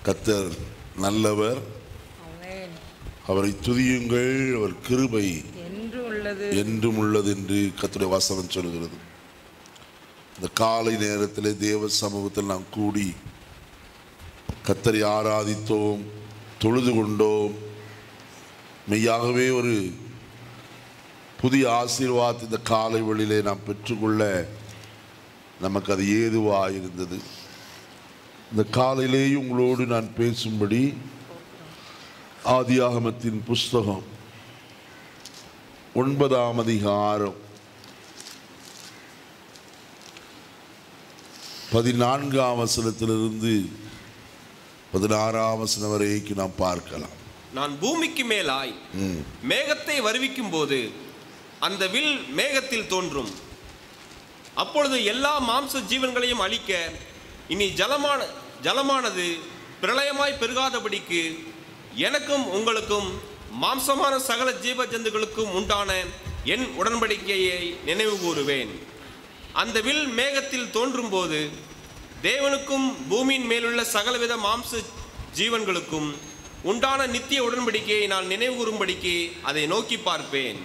கத்தர் நல்லவர் ஆமென் அவரை துதியுங்கள் அவர் கிருபை என்று உள்ளது என்றும் உள்ளது என்று கத்துடைய வசனம் சொல்கிறது இந்த காலை நேரத்தில் தேவ சமூகத்தில் நாம் கூடி கத்தரை ஆராதித்தோம் தொழுது கொண்டோம் மெய்யாகவே ஒரு புதிய ஆசீர்வாத் இந்த காலை வழியிலே நாம் பெற்றுக்கொள்ள நமக்கு அது ஏதுவாக இருந்தது இந்த காலையிலேயும் உங்களோடு நான் பேசும்படி ஆதியாகமத்தின் புஸ்தகம் ஒன்பதாம் அதிகாரம் பதினான்காம் வசனத்திலிருந்து பதினாறாம் வசனம் வரைக்கும் நாம் பார்க்கலாம் நான் பூமிக்கு மேலாய் மேகத்தை வருவிக்கும் போது அந்த வில் மேகத்தில் தோன்றும் அப்பொழுது எல்லா மாம்ச ஜீவன்களையும் அழிக்க இனி ஜலமான ஜலமானது பிரளயமாய் பெருகாதபடிக்கு எனக்கும் உங்களுக்கும் மாம்சமான சகல ஜீவ ஜந்துக்களுக்கும் உண்டான என் உடன்படிக்கையை நினைவு கூறுவேன் அந்த வில் மேகத்தில் தோன்றும்போது தேவனுக்கும் பூமியின் மேலுள்ள சகலவித மாம்ச ஜீவன்களுக்கும் உண்டான நித்திய உடன்படிக்கையை நான் நினைவு கூறும்படிக்கு அதை நோக்கி பார்ப்பேன்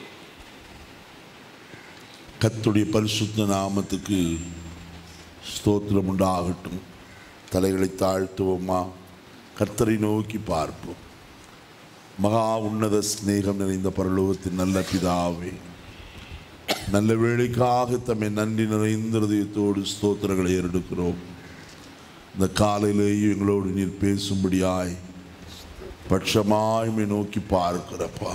கத்துடைய பரிசுத்த நாமத்துக்கு ஸ்தோத்திரம் உண்டாகட்டும் தலைகளை தாழ்த்துவோமா கர்த்தரை நோக்கி பார்ப்போம் மகா உன்னத சிநேகம் நிறைந்த பரலோகத்தின் நல்ல பிதாவே நல்ல வேலைக்காக தம்மை நன்றி நிறைந்த இதயத்தோடு ஸ்தோத்திரங்களை ஏறெடுக்கிறோம் இந்த காலையிலேயும் எங்களோடு நீர் பேசும்படியாய் பட்சமாய்மை நோக்கி பார்க்கிறப்பா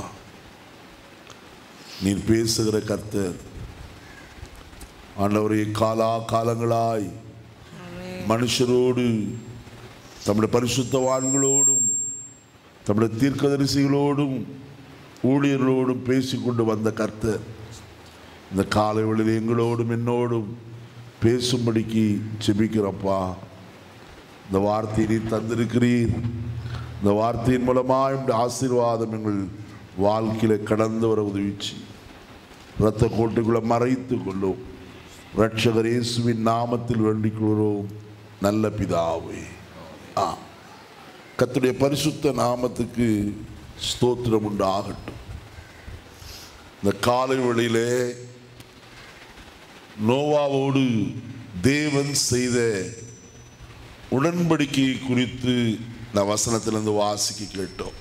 நீர் பேசுகிற கர்த்தர் ஆண்டவரே காலா காலங்களாய் மனுஷரோடு தம்முடைய பரிசுத்தவான்களோடும் தம்முடைய தீர்க்கதரிசிகளோடும் ஊழியர்களோடும் பேசிக்கொண்டு வந்த கர்த்தர் இந்த காலை வேளையில் எங்களோடும் என்னோடும் பேசும்படிக்கு செபிக்கிறப்பா இந்த வார்த்தையை நீர் தந்திருக்கிறீர் இந்த வார்த்தையின் மூலமாக இந்த ஆசீர்வாதம் எங்கள் வாழ்க்கையில் கடந்து வர உதவிச்சு இரத்த கோட்டுக்குள்ள மறைத்து கொள்ளும் ரட்சகர் இயேசுவின் நாமத்தில் வேண்டிக் கொள்கிறோம் நல்ல பிதாவே ஆ கர்த்தருடைய பரிசுத்த நாமத்துக்கு ஸ்தோத்திரம் உண்டாகட்டும் இந்த காலை வழியிலே நோவாவோடு தேவன் செய்த உடன்படிக்கையை குறித்து நான் வசனத்திலிருந்து வாசிக்க கேட்டோம்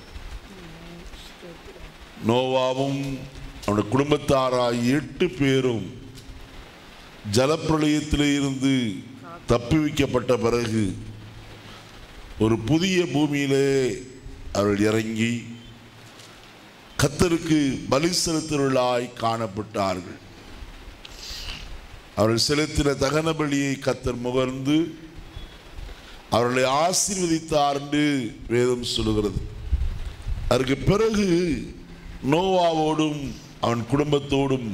நோவாவும் அவனுடைய குடும்பத்தாராய் எட்டு பேரும் ஜலப்பிரளயத்திலே இருந்து தப்புவிக்கப்பட்ட பிறகு ஒரு புதிய பூமியிலே அவர்கள் இறங்கி கத்தருக்கு பலி செலுத்துவர்களாய் காணப்பட்டார்கள் அவர்கள் செலுத்தின தகன பலியை கத்தர் முகர்ந்து அவர்களை ஆசீர்வதித்தார் என்று வேதம் சொல்லுகிறது அதற்கு பிறகு நோவாவோடும் அவன் குடும்பத்தோடும்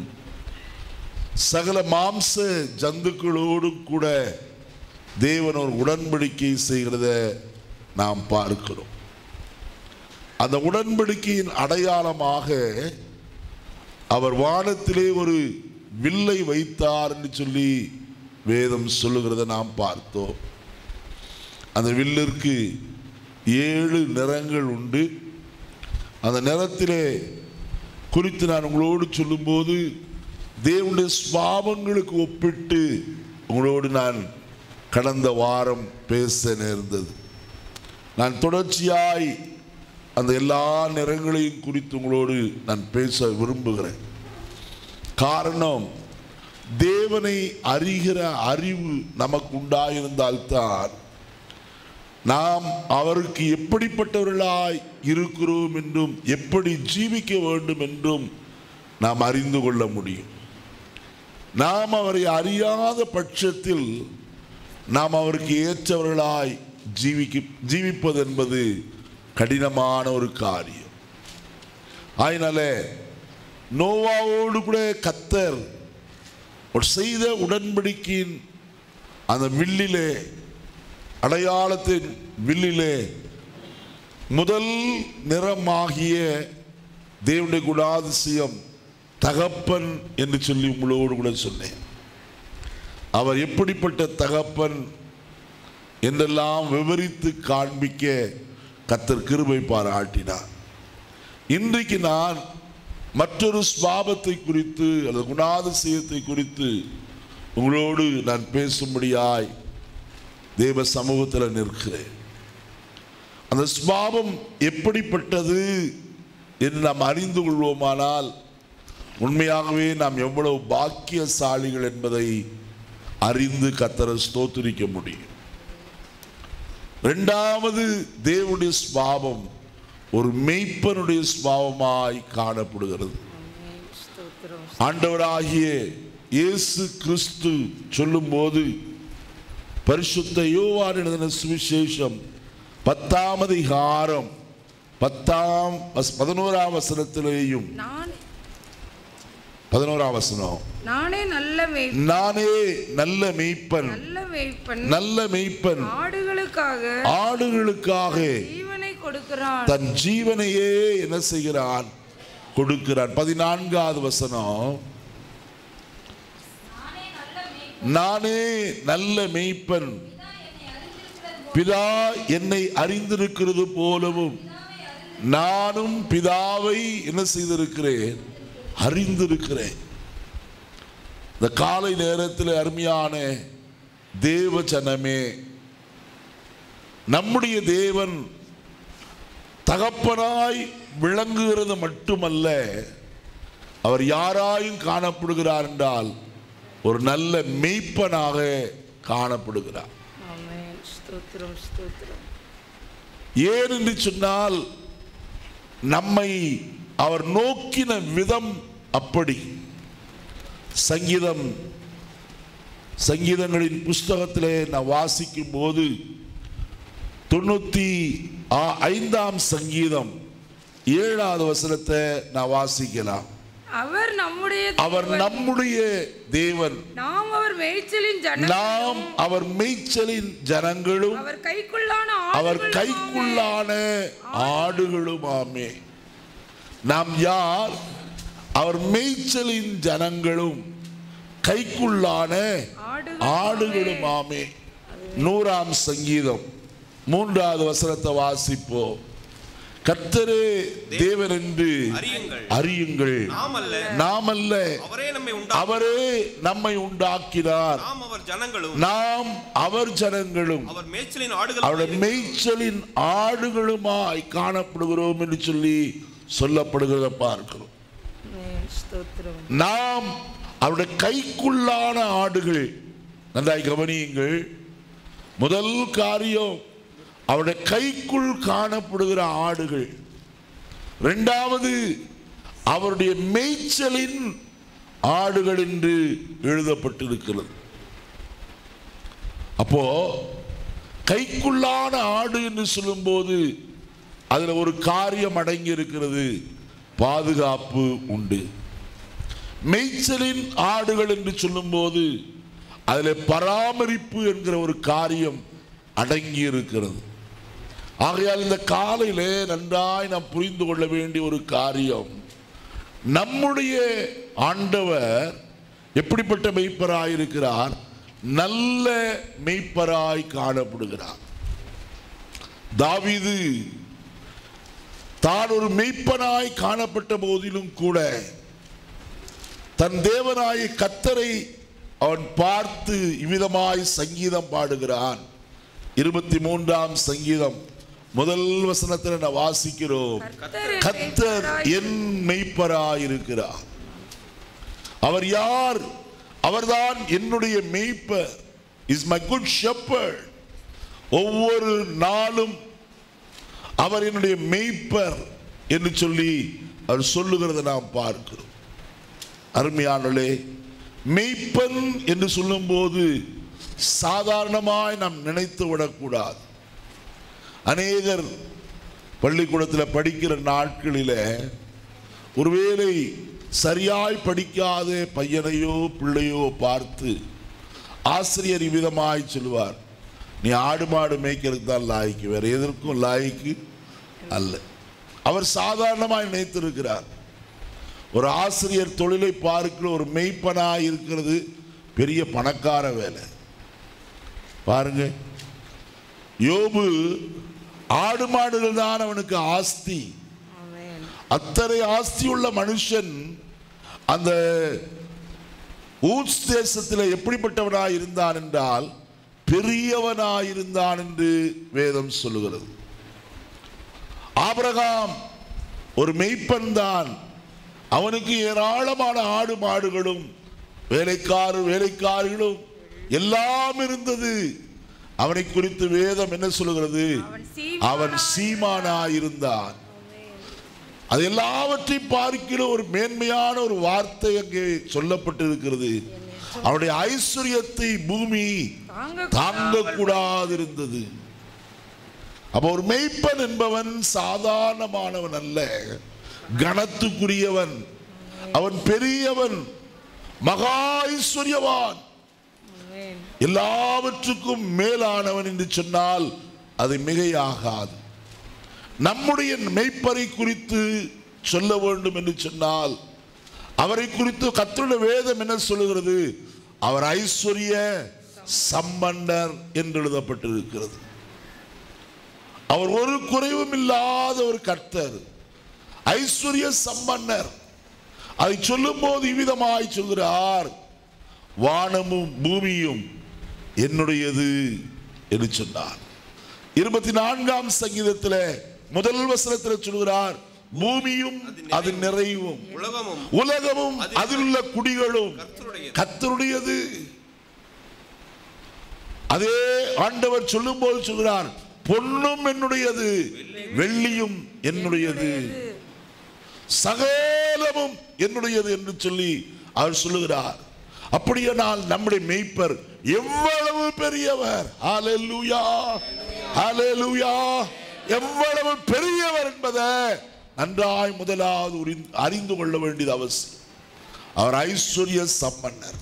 சகல மாம்ச ஜந்துக்களோடும் கூட தேவன் ஒரு உடன்படிக்கை செய்கிறத நாம் பார்க்கிறோம் அந்த உடன்படிக்கையின் அடையாளமாக அவர் வானத்திலே ஒரு வில்லை வைத்தார் என்று சொல்லி வேதம் சொல்லுகிறத நாம் பார்த்தோம் அந்த வில்லிற்கு ஏழு நிறங்கள் உண்டு அந்த நிறத்திலே குறித்து நான் உங்களோடு சொல்லும்போது தேவனுடைய சுவாபங்களுக்கு ஒப்பிட்டு உங்களோடு நான் கடந்த வாரம் பேச நேர்ந்தது நான் தொடர்ச்சியாய் அந்த எல்லா நிறங்களையும் குறித்து உங்களோடு நான் பேச விரும்புகிறேன் காரணம் தேவனை அறிகிற அறிவு நமக்கு உண்டாயிருந்தால்தான் நாம் அவருக்கு எப்படிப்பட்டவர்களாய் இருக்கிறோம் என்றும் எப்படி ஜீவிக்க வேண்டும் என்றும் நாம் அறிந்து கொள்ள முடியும் நாம் அவரை அறியாத பட்சத்தில் நாம் அவருக்கு ஏற்றவர்களாய் ஜீவிக்க ஜீவிப்பது என்பது கடினமான ஒரு காரியம் ஆயினால நோவாவோடு கூட கத்தர் ஒரு செய்த உடன்படிக்கையின் அந்த வில்லிலே அடையாளத்தின் வில்லிலே முதல் நிறமாகிய தேவனுடைய குணாதிசயம் தகப்பன் என்று சொல்லி உங்களோடு கூட சொன்னேன் அவர் எப்படிப்பட்ட தகப்பன் என்றெல்லாம் விவரித்து காண்பிக்க கத்தர் கிருபை பாராட்டினார் இன்றைக்கு நான் மற்றொரு ஸ்வாபத்தை குறித்து அல்லது குணாதிசயத்தை குறித்து உங்களோடு நான் பேசும்படியாய் தேவ சமூகத்தில் நிற்கிறேன் அந்த ஸ்வாபம் எப்படிப்பட்டது என்று நாம் அறிந்து கொள்வோமானால் உண்மையாகவே நாம் எவ்வளவு பாக்கியசாலிகள் என்பதை அறிந்து கத்தரை ஸ்தோத்திரிக்க முடியும் இரண்டாவது தேவனுடைய ஸ்வாபம் ஒரு மெய்ப்பனுடைய ஸ்வாபமாய் காணப்படுகிறது ஆமென். ஸ்தோத்திரம் ஆண்டவராகிய இயேசு கிறிஸ்து சொல்லும்போது பரிசுத்த யோவான் எழுதின சுவிசேஷம் பத்தாம் அதிகாரம் பத்தாம் வஸ்- பதினோராம் வசனத்திலேயும் நான் பதினோராம் வசனம் நானே நல்ல மேய் நானே நல்ல மெய்ப்பன் நல்ல மேய்ப்பன் நல்ல மெய்ப்பன் ஆடுகளுக்காக ஆடுகளுக்காக ஜீவனை கொடுக்கிறான் தன் ஜீவனையே என்ன செய்கிறான் கொடுக்கிறான் பதினான்காவது வசனம் நானே நல்ல மெய்ப்பன் பிதா என்னை அறிந்திருக்கிறது போலவும் நானும் பிதாவை என்ன செய்திருக்கிறேன் அறிந்திருக்கிறேன் இந்த காலை நேரத்தில் அருமையான தேவ ஜனமே நம்முடைய தேவன் தகப்பனாய் விளங்குகிறது மட்டுமல்ல அவர் யாராயும் காணப்படுகிறார் என்றால் ஒரு நல்ல மெய்ப்பனாக காணப்படுகிறார் ஆமென். ஸ்தோத்திரம் ஸ்தோத்திரம் ஏன் என்று சொன்னால் நம்மை அவர் நோக்கின விதம் அப்படி சங்கீதம் சங்கீதங்களின் புஸ்தகத்திலே நான் வாசிக்கும் போது தொண்ணூத்தி ஆ- ஐந்தாம் சங்கீதம் ஏழாவது வசனத்தை நான் வாசிக்கலாம் அவர் நம்முடைய அவர் தேவன். நம்முடைய தேவன் நாம் அவர் மேய்ச்சலின் ஜனம் நாம் அவர் மேய்ச்சலின் ஜனங்களும் அவர் கைக்குள்ளான அவர் ஆடுகளுமாமே. கைக்குள்ளான ஆடுகளுமாமே நாம் யார் அவர் மேய்ச்சலின் ஜனங்களும் கைக்குள்ளான ஆடுகளுமாமே. ஆடுகளுமாமே நூறாம் சங்கீதம் மூன்றாவது வசனத்தை வாசிப்போம் கர்த்தரே தேவன் என்று அறியுங்கள் அறியுங்கள் நாம் அல்ல நாம் அல்ல அவரே நம்மை உண்டா அவரே நம்மை உண்டாக்கினார் நாம் அவர் ஜனங்களும் நாம் அவர் ஜனங்களும் அவர் மேய்ச்சலின் ஆடுகள் அவருடைய மேய்ச்சலின் ஆடுகளுமாய் காணப்படுகிறோம் என்று சொல்லி சொல்லப்படுகிறத பார்க்கிறோம் ஆமென். ஸ்தோத்திரம் நாம் அவருடைய கைக்குள்ளான ஆடுகள் நன்றாய் கவனியுங்கள் முதல் காரியம் அவருடைய கைக்குள் காணப்படுகிற ஆடுகள் இரண்டாவது அவருடைய மேய்ச்சலின் ஆடுகள் என்று எழுதப்பட்டிருக்கிறது அப்போ கைக்குள்ளான ஆடு என்று சொல்லும்போது அதுல ஒரு காரியம் அடங்கி இருக்கிறது பாதுகாப்பு உண்டு மேய்ச்சலின் ஆடுகள் என்று சொல்லும்போது அதில் பராமரிப்பு என்கிற ஒரு காரியம் அடங்கி இருக்கிறது ஆகையால் இந்த காலையிலே நன்றாய் நாம் புரிந்து கொள்ள வேண்டிய ஒரு காரியம் நம்முடைய ஆண்டவர் எப்படிப்பட்ட மெய்ப்பராய் இருக்கிறார் நல்ல மெய்ப்பராய் காணப்படுகிறார் தாவீது தான் ஒரு மெய்ப்பனாய் காணப்பட்ட போதிலும் கூட தன் தேவனாய கத்தரை அவன் பார்த்து இவ்விதமாய் சங்கீதம் பாடுகிறான் இருபத்தி மூன்றாம் சங்கீதம் முதல் வசனத்தில் நான் வாசிக்கிறோம் கர்த்தர் என் கத்தர் மேய்ப்பராய் என் மெய்ப்பராய் இருக்கிறார் அவர் யார் அவர்தான் என்னுடைய மெய்ப்பர் இஸ் மை குட் ஷெப்பர்ட் ஒவ்வொரு நாளும் அவர் என்னுடைய மெய்ப்பர் என்று சொல்லி அவர் சொல்லுகிறதை நாம் பார்க்கிறோம் அருமையானே மெய்ப்பன் என்று சொல்லும்போது சாதாரணமாய் நாம் நினைத்து விடக்கூடாது அநேகர் பள்ளிக்கூடத்தில் படிக்கிற நாட்களில ஒருவேளை சரியாய் படிக்காத பையனையோ பிள்ளையோ பார்த்து ஆசிரியர் இவ்விதமாய் சொல்லுவார் நீ ஆடு மாடு மேய்க்கிறதுக்கு தான் லாய்க்கு வேற எதற்கும் லாய்க்கு அல்ல அவர் சாதாரணமாய் நினைத்திருக்கிறார் ஒரு ஆசிரியர் தொழிலை பார்க்கிற ஒரு மெய்ப்பனாய் இருக்கிறது பெரிய பணக்கார வேலை பாருங்க யோபு ஆடு மாடுகள் தான் அவனுக்கு ஆஸ்தி ஆமென் அத்தனை ஆஸ்தியுள்ள மனுஷன் அந்த ஊட்ஸ் தேசத்தில் எப்படிப்பட்டவனாய் இருந்தான் என்றால் பெரியவனாய் இருந்தான் என்று வேதம் சொல்லுகிறது ஆபிரகாம் ஒரு மெய்ப்பன் தான் அவனுக்கு ஏராளமான ஆடு மாடுகளும் வேலைக்காரர் வேலைக்காரிகளும் எல்லாம் இருந்தது அவனை குறித்து வேதம் என்ன சொல்லுகிறது அவன் அவன் சீமானாய் இருந்தான் அது எல்லாவற்றையும் பார்க்கிற ஒரு மேன்மையான ஒரு வார்த்தை அங்கே சொல்லப்பட்டிருக்கிறது அவனுடைய ஐஸ்வர்யத்தை பூமி தாங்க தாங்கக்கூடாது இருந்தது அப்ப ஒரு மெய்ப்பன் என்பவன் சாதாரணமானவன் அல்ல கனத்துக்குரியவன் அவன் பெரியவன் மகா ஐஸ்வர்யவான் ஆமென் எல்லாவற்றுக்கும் மேலானவன் என்று சொன்னால் அது மிகையாகாது நம்முடைய மெய்ப்பரை குறித்து சொல்ல வேண்டும் என்று சொன்னால் அவரை குறித்து கர்த்தருடைய வேதம் என்ன சொல்லுகிறது அவர் ஐஸ்வர்ய சம்பன்னர் என்று எழுதப்பட்டிருக்கிறது அவர் ஒரு குறைவும் இல்லாத ஒரு கர்த்தர் ஐஸ்வர்ய சம்பன்னர் அதை சொல்லும் போது இவ்விதமாய் சொல்கிறார் வானமும் பூமியும் என்னுடையது என்று சொன்னார் இருபத்தி நான்காம் சங்கீதத்தில் முதல் வசனத்தில் சொல்கிறார் பூமியும் அது நிறைவும் உலகமும் உலகமும் அதில் உள்ள குடிகளும் கர்த்தருடையது. கர்த்தருடையது அதே ஆண்டவர் சொல்லும்போது சொல்கிறார் பொன்னும் என்னுடையது வெள்ளியும் என்னுடையது சகலமும் என்னுடையது என்று சொல்லி அவர் சொல்லுகிறார் அப்படியானால் நம்முடைய மெய்ப்பர் எவ்வளவு பெரியவர் ஹalleluya ஹalleluya எவ்வளவு பெரியவர் என்பதை நன்றாய் முதலாவது உரிந்து- அறிந்து கொள்ள வேண்டியது அவசியம் அவர் ஐஸ்வர்ய சம்பன்னர்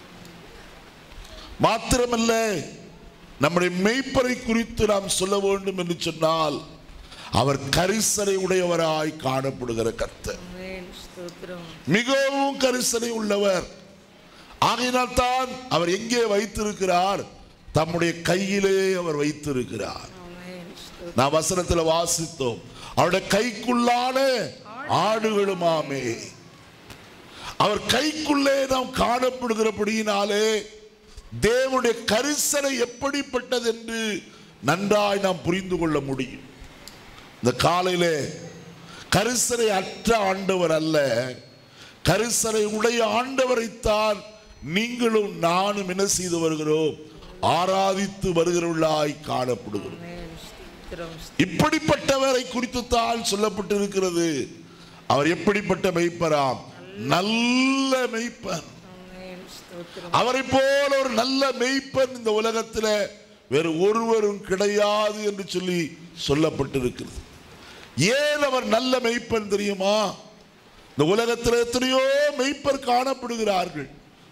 மாத்திரமல்ல நம்முடைய மெய்ப்பரை குறித்து நாம் சொல்ல வேண்டும் என்று சொன்னால் அவர் கரிசனை உடையவராய் காணப்படுகிற கர்த்தர் ஆமென் ஸ்தோத்திரம் மிகவும் கரிசனை உள்ளவர் ஆகையினால் தான் அவர் எங்கே வைத்திருக்கிறார் தம்முடைய கையிலே அவர் வைத்திருக்கிறார் ஆமென் ஸ்தோத்திரம் நான் வசனத்தில் வாசித்தோம் அவருடைய கைக்குள்ளான ஆடுகளுமாமே அவர் கைக்குள்ளே நாம் காணப்படுகிறபடியினாலே தேவனுடைய கரிசனை எப்படிப்பட்டது என்று நன்றாய் நாம் புரிந்து கொள்ள முடியும் இந்த காலையிலே கரிசனை அற்ற ஆண்டவர் அல்ல கரிசனை உடைய ஆண்டவரைத்தான் நீங்களும் நானும் என்ன செய்து வருகிறோம் ஆராதித்து வருகிறவர்களாய் காணப்படுகிறோம் ஆமென் ஸ்தோத்திரம் இப்படிப்பட்டவரை குறித்து தான் சொல்லப்பட்டிருக்கிறது அவர் எப்படிப்பட்ட மெய்ப்பராம் நல்ல மெய்ப்பன் ஆமென் ஸ்தோத்திரம் அவரை போல ஒரு நல்ல மெய்ப்பன் இந்த உலகத்தில் வேறு ஒருவரும் கிடையாது என்று சொல்லி சொல்லப்பட்டிருக்கிறது ஏன் அவர் நல்ல மெய்ப்பன் தெரியுமா இந்த உலகத்தில் எத்தனையோ மெய்ப்பர் காணப்படுகிறார்கள்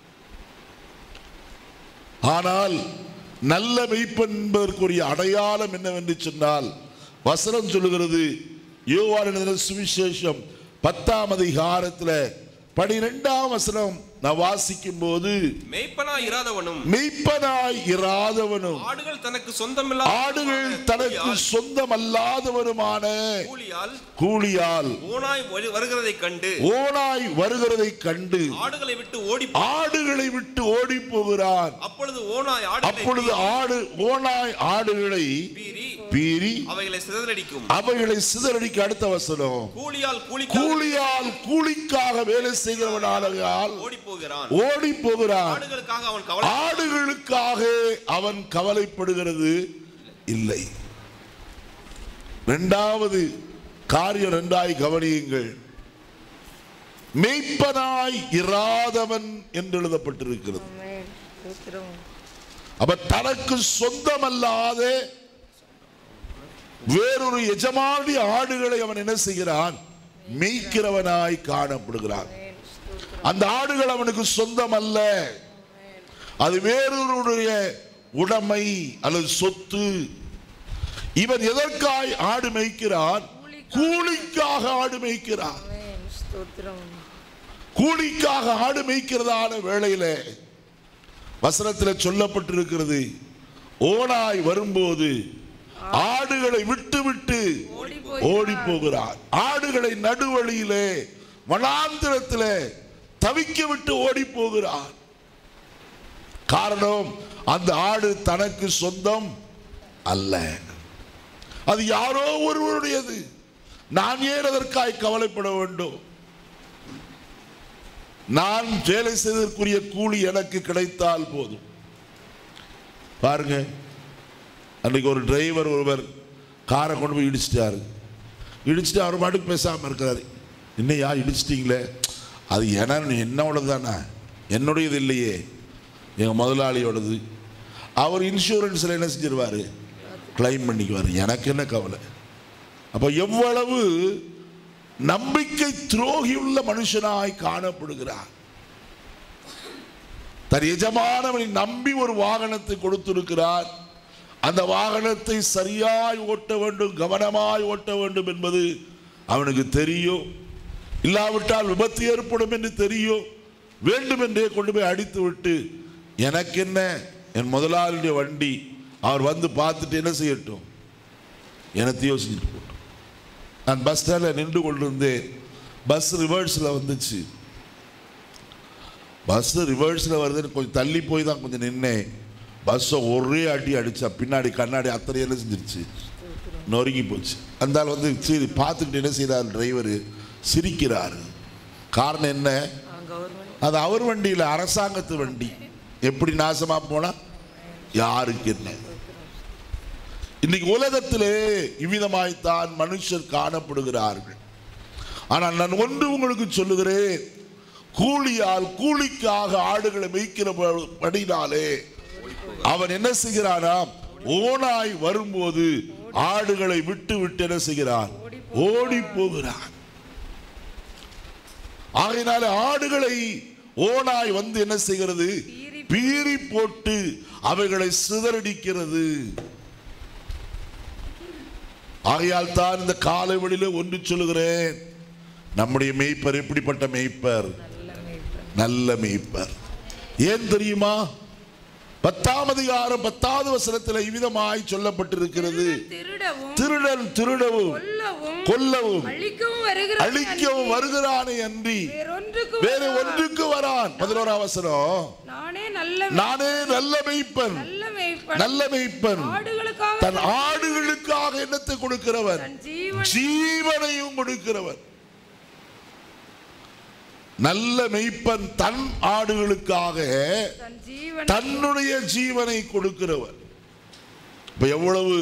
ஆனால் நல்ல மெய்ப்பன் என்பதற்குரிய அடையாளம் என்னவென்று சொன்னால் வசனம் சொல்லுகிறது யோவான் எழுதின சுவிசேஷம் பத்தாம் அதிகாரத்தில் பனிரெண்டாம் வசனம் நான் வாசிக்கும் போது மேய்ப்பனாய் இராதவனும் மெய்ப்பனாய் இராதவனும் ஆடுகள் தனக்கு சொந்தமில்லா ஆடுகள் தனக்கு சொந்தமல்லாதவனுமான கூலியால் கூலியால் ஓனாய் வரு- வருகிறதைக் கண்டு ஓனாய் வருகிறதைக் கண்டு ஆடுகளை விட்டு ஓடி ஆடுகளை விட்டு ஓடி போகிறான் அப்பொழுது ஓனாய் ஆடுகளை அப்பொழுது ஆடு ஓனாய் ஆடுகளை பீறி பீறி அவைகளை சிதறடிக்கும் அவைகளை சிதறடிக்க அடுத்த வசனம் கூலியால் கூலி கூலியால் கூலிக்காக வேலை செய்கிறவனால் ஓடி போகிறான் ஓடி போகிறான் ஆடுகளுக்காக அவன் கவலை ஆடுகளுக்காக அவன் கவலைப்படுகிறது இல்லை இரண்டாவது காரியம் இரண்டாய் கவனியுங்கள் மெய்ப்பனாய் இராதவன் என்று எழுதப்பட்டிருக்கிறது ஆமென் ஸ்தோத்திரம் அப்ப தனக்கு சொந்தமல்லாத வேறொரு எஜமானி ஆடுகளை அவன் என்ன செய்கிறான் மேய்க்கிறவனாய் காணப்படுகிறான் ஆமென் ஸ்தோத்திரம் அந்த ஆடுகள் அவனுக்கு சொந்தம் அல்ல அது வேறொருடைய உடைமை அல்லது சொத்து இவன் எதற்காய் ஆடு மேய்க்கிறான் கூலிக்காக ஆடு மேய்க்கிறான் ஆமென் ஸ்தோத்திரம் கூலிக்காக ஆடு மேய்க்கிறதான வேளையில வசனத்தில் சொல்லப்பட்டிருக்கிறது ஓனாய் வரும்போது ஆடுகளை விட்டு விட்டு ஓடி ஓடி போய் போகிறார் ஆடுகளை நடுவழியிலே வனாந்திரத்திலே தவிக்க விட்டு ஓடி போகிறார் காரணம் அந்த ஆடு தனக்கு சொந்தம் அல்ல அது யாரோ ஒருவருடையது நான் ஏன் அதற்காய் கவலைப்பட வேண்டும் நான் வேலை செய்ததற்குரிய கூலி எனக்கு கிடைத்தால் போதும் பாருங்க அன்னைக்கு ஒரு டிரைவர் ஒருவர் காரை கொண்டு போய் இடிச்சிட்டாரு இடிச்சிட்டு அவர் பாட்டுக்கு பேசாமல் இருக்கிறாரு என்னையா இடிச்சிட்டிங்களே அது என என்னோடது தானே என்னுடையது இல்லையே எங்கள் முதலாளியோடது அவர் இன்சூரன்ஸில் என்ன செஞ்சிருவார் கிளைம் பண்ணிக்குவார் எனக்கு என்ன கவலை அப்போ எவ்வளவு நம்பிக்கை துரோகி உள்ள மனுஷனாய் காணப்படுகிறார் தன் எஜமானவனை நம்பி ஒரு வாகனத்தை கொடுத்திருக்கிறார் அந்த வாகனத்தை சரியாய் ஓட்ட வேண்டும் கவனமாய் ஓட்ட வேண்டும் என்பது அவனுக்கு தெரியும் இல்லாவிட்டால் விபத்து ஏற்படும் என்று தெரியும் வேண்டும் என்றே கொண்டு போய் அடித்து விட்டு எனக்கு என்ன என் முதலாளியுடைய வண்டி அவர் வந்து பார்த்துட்டு என்ன செய்யட்டும் எனக்கு யோசிச்சுட்டு போட்டோம் நான் பஸ் ஸ்டாண்டில் நின்று கொண்டிருந்தேன் பஸ் ரிவர்ஸில் வந்துச்சு பஸ் ரிவர்ஸில் வருதுன்னு கொஞ்சம் தள்ளி போய் தான் கொஞ்சம் நின்னேன் பஸ்ஸை ஒரே அடி அடிச்சா பின்னாடி கண்ணாடி அத்தனை என்ன செஞ்சிருச்சு நொறுங்கி போச்சு அந்த ஆள் வந்து சரி பார்த்துக்கிட்டு என்ன செய்கிறார் டிரைவர் சிரிக்கிறார் காரணம் என்ன கவர்மெண்ட் அது அவர் வண்டி இல்லை அரசாங்கத்து வண்டி எப்படி நாசமா போனா யாருக்கு என்ன இன்னைக்கு உலகத்திலே இவ்விதமாய்த்தான் மனுஷர் காணப்படுகிறார்கள் ஆனால் நான் ஒன்று உங்களுக்கு சொல்லுகிறேன் கூலியால் கூலிக்காக ஆடுகளை மேய்க்கிற படினாலே அவன் என்ன செய்கிறானாம் ஓனாய் வரும்போது ஆடுகளை விட்டு விட்டு என்ன செய்கிறான் ஓடி போகிறான் ஆகையினால ஆடுகளை ஓனாய் வந்து என்ன செய்கிறது பீறி போட்டு அவைகளை சிதறடிக்கிறது ஆகையால் தான் இந்த காலை வழியில ஒன்று சொல்லுகிறேன் நம்முடைய மேய்ப்பர் எப்படிப்பட்ட மேய்ப்பர் நல்ல மேய்ப்பன் நல்ல மேய்ப்பர் ஏன் தெரியுமா பத்தாம் அதிகாரம் பத்தாவது வசனத்தில் இவ்விதமாய் சொல்லப்பட்டிருக்கிறது திருடவும் திருடன் திருடவும் கொல்லவும் கொல்லவும் அழிக்கவும் வருகிற அழிக்கவும் வருகிறானே அன்றி வேறொன்றுக்கு வேற ஒன்றுக்கு வரான் பதினோராம் வசனம் நானே நல்ல நானே நல்ல மெய்ப்பன் நல்ல மேய்ப்பன் நல்ல மெய்ப்பன் ஆடுகளுக்காக தன் ஆடுகளுக்காக என்னத்தை கொடுக்கிறவன் தன் ஜீவன் ஜீவனையும் கொடுக்கிறவன் நல்ல மெய்ப்பன் தன் ஆடுகளுக்காக தன் ஜீவன் தன்னுடைய ஜீவனை கொடுக்கிறவன் இப்ப எவ்வளவு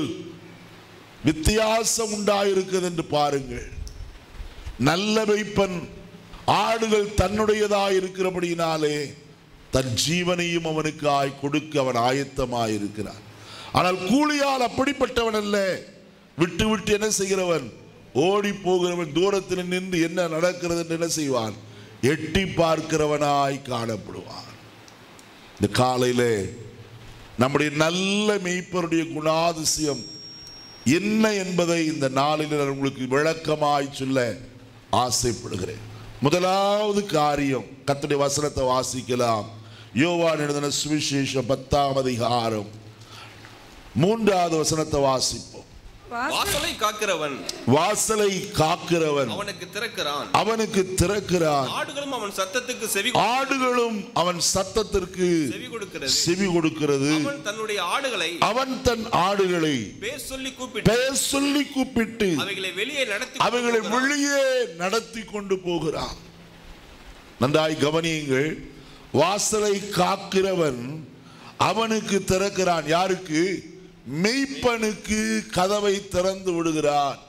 வித்தியாசம் உண்டாயிருக்குது என்று பாருங்கள் நல்ல மெய்ப்பன் ஆடுகள் தன்னுடையதாய் இருக்கிறபடியினாலே தன் ஜீவனையும் அவனுக்காய் கொடுக்க அவன் ஆயத்தமாய் இருக்கிறான் ஆனால் கூலியால் அப்படிப்பட்டவன் அல்ல விட்டு விட்டு என்ன செய்கிறவன் ஓடி போகிறவன் தூரத்தில் நின்று என்ன நடக்கிறது என்று என்ன செய்வான் எட்டி பார்க்கிறவனாய் காணப்படுவான் இந்த காலையிலே நம்முடைய நல்ல மெய்ப்பருடைய குணாதிசயம் என்ன என்பதை இந்த நாளில் நான் உங்களுக்கு விளக்கமாய் சொல்ல ஆசைப்படுகிறேன் முதலாவது காரியம் கர்த்தருடைய வசனத்தை வாசிக்கலாம் யோவான் எழுதின சுவிசேஷம் பத்தாம் அதிகாரம் மூன்றாவது வசனத்தை வாசிப்போம் வாசல் வாசலை காக்கிறவன் வாசலை காக்கிறவன் அவனுக்கு திறக்கிறான் அவனுக்கு திறக்கிறான் ஆடுகளும் அவன் சத்தத்துக்கு செவி ஆடுகளும் அவன் சத்தத்திற்கு செவி கொடுக்கிறது செவி கொடுக்கிறது அவன் தன்னுடைய ஆடுகளை அவன் தன் ஆடுகளை பேர் சொல்லி கூப்பிட்டு பெயர் சொல்லி கூப்பிட்டு அவைகளை வெளியே நடத்தி அவைகளை கொண்டு போகிறான். வெளியே நடத்தி கொண்டு போகிறான் நன்றாய் கவனியுங்கள் வாசலை காக்கிறவன் அவனுக்கு திறக்கிறான் யாருக்கு மெய்ப்பனுக்கு கதவை திறந்து விடுகிறான்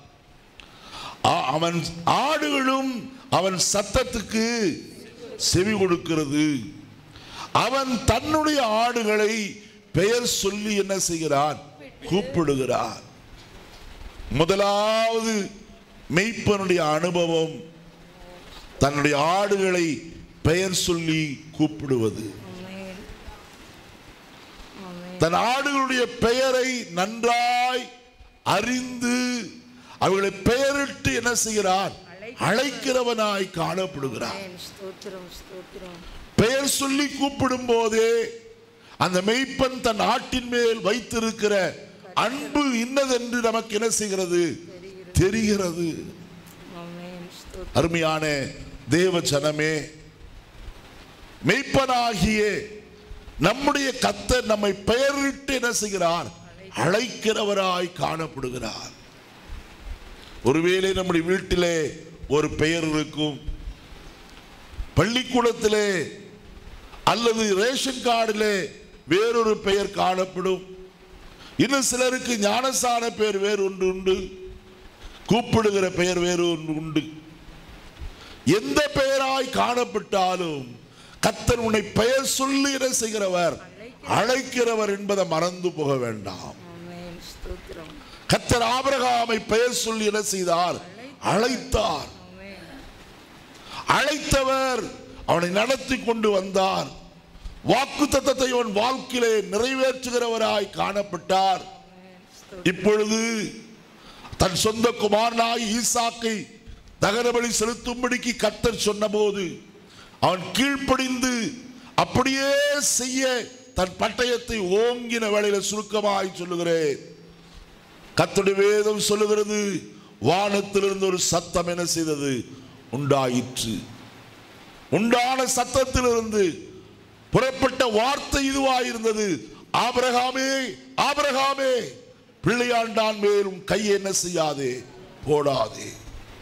ஆ- அவன் ஆடுகளும் அவன் சத்தத்துக்கு செவி கொடுக்கிறது அவன் தன்னுடைய ஆடுகளை பெயர் சொல்லி என்ன செய்கிறான் கூப்பிடுகிறான் முதலாவது மெய்ப்பனுடைய அனுபவம் தன்னுடைய ஆடுகளை பெயர் சொல்லி கூப்பிடுவது ஆமென். ஆமென். தன் ஆடுகளுடைய பெயரை நன்றாய் அறிந்து அவர்களை பெயரிட்டு என்ன செய்கிறான் அழைக்கிறவனாய் காணப்படுகிறான் ஆமென். ஸ்தோத்திரம் ஸ்தோத்திரம் பெயர் சொல்லி கூப்பிடும் போதே அந்த மெய்ப்பன் தன் ஆட்டின் மேல் வைத்திருக்கிற அன்பு இன்னதென்று நமக்கு என்ன செய்கிறது தெரிகிறது ஆமென் ஸ்தோத்திரம் அருமையான தேவ ஜனமே மெய்ப்பனாகிய நம்முடைய கத்தர் நம்மை பெயரிட்டு என்ன செய்கிறார் அழைக்கிறவராய் காணப்படுகிறார் ஒருவேளை நம்முடைய வீட்டிலே ஒரு பெயர் இருக்கும் பள்ளிக்கூடத்திலே அல்லது ரேஷன் கார்டிலே வேறொரு பெயர் காணப்படும் இன்னும் சிலருக்கு ஞானசான பெயர் வேறு ஒன்று உண்டு கூப்பிடுகிற பெயர் வேறு ஒன்று உண்டு எந்த பெயராய் காணப்பட்டாலும் கத்தர் உன்னை பெயர் சொல்லி என்ன செய்கிறவர் அழைக்கிறவர் என்பதை மறந்து போக வேண்டாம் ஆமென் ஸ்தோத்திரம் கத்தர் ஆபிரகாமை பெயர் சொல்லி என்ன செய்தார் அழைத்தார் ஆமென் அழைத்தவர் அவனை நடத்தி கொண்டு வந்தார் வாக்கு தத்தத்தை அவன் வாழ்க்கையிலே நிறைவேற்றுகிறவராய் காணப்பட்டார் இப்பொழுது தன் சொந்த குமாரனாய் ஈசாக்கை தகனபலி செலுத்தும்படிக்கு கத்தர் சொன்னபோது அவன் கீழ்ப்படிந்து அப்படியே செய்ய தன் பட்டயத்தை ஓங்கின வேளையில சுருக்கமாய் சொல்லுகிறேன் கத்தருடைய வேதம் சொல்லுகிறது வானத்திலிருந்து ஒரு சத்தம் என்ன செய்தது உண்டாயிற்று உண்டான சத்தத்திலிருந்து புறப்பட்ட வார்த்தை இதுவாயிருந்தது ஆபிரகாமே ஆபிரகாமே பிள்ளையாண்டான் மேல் உன் கையை என்ன செய்யாதே போடாதே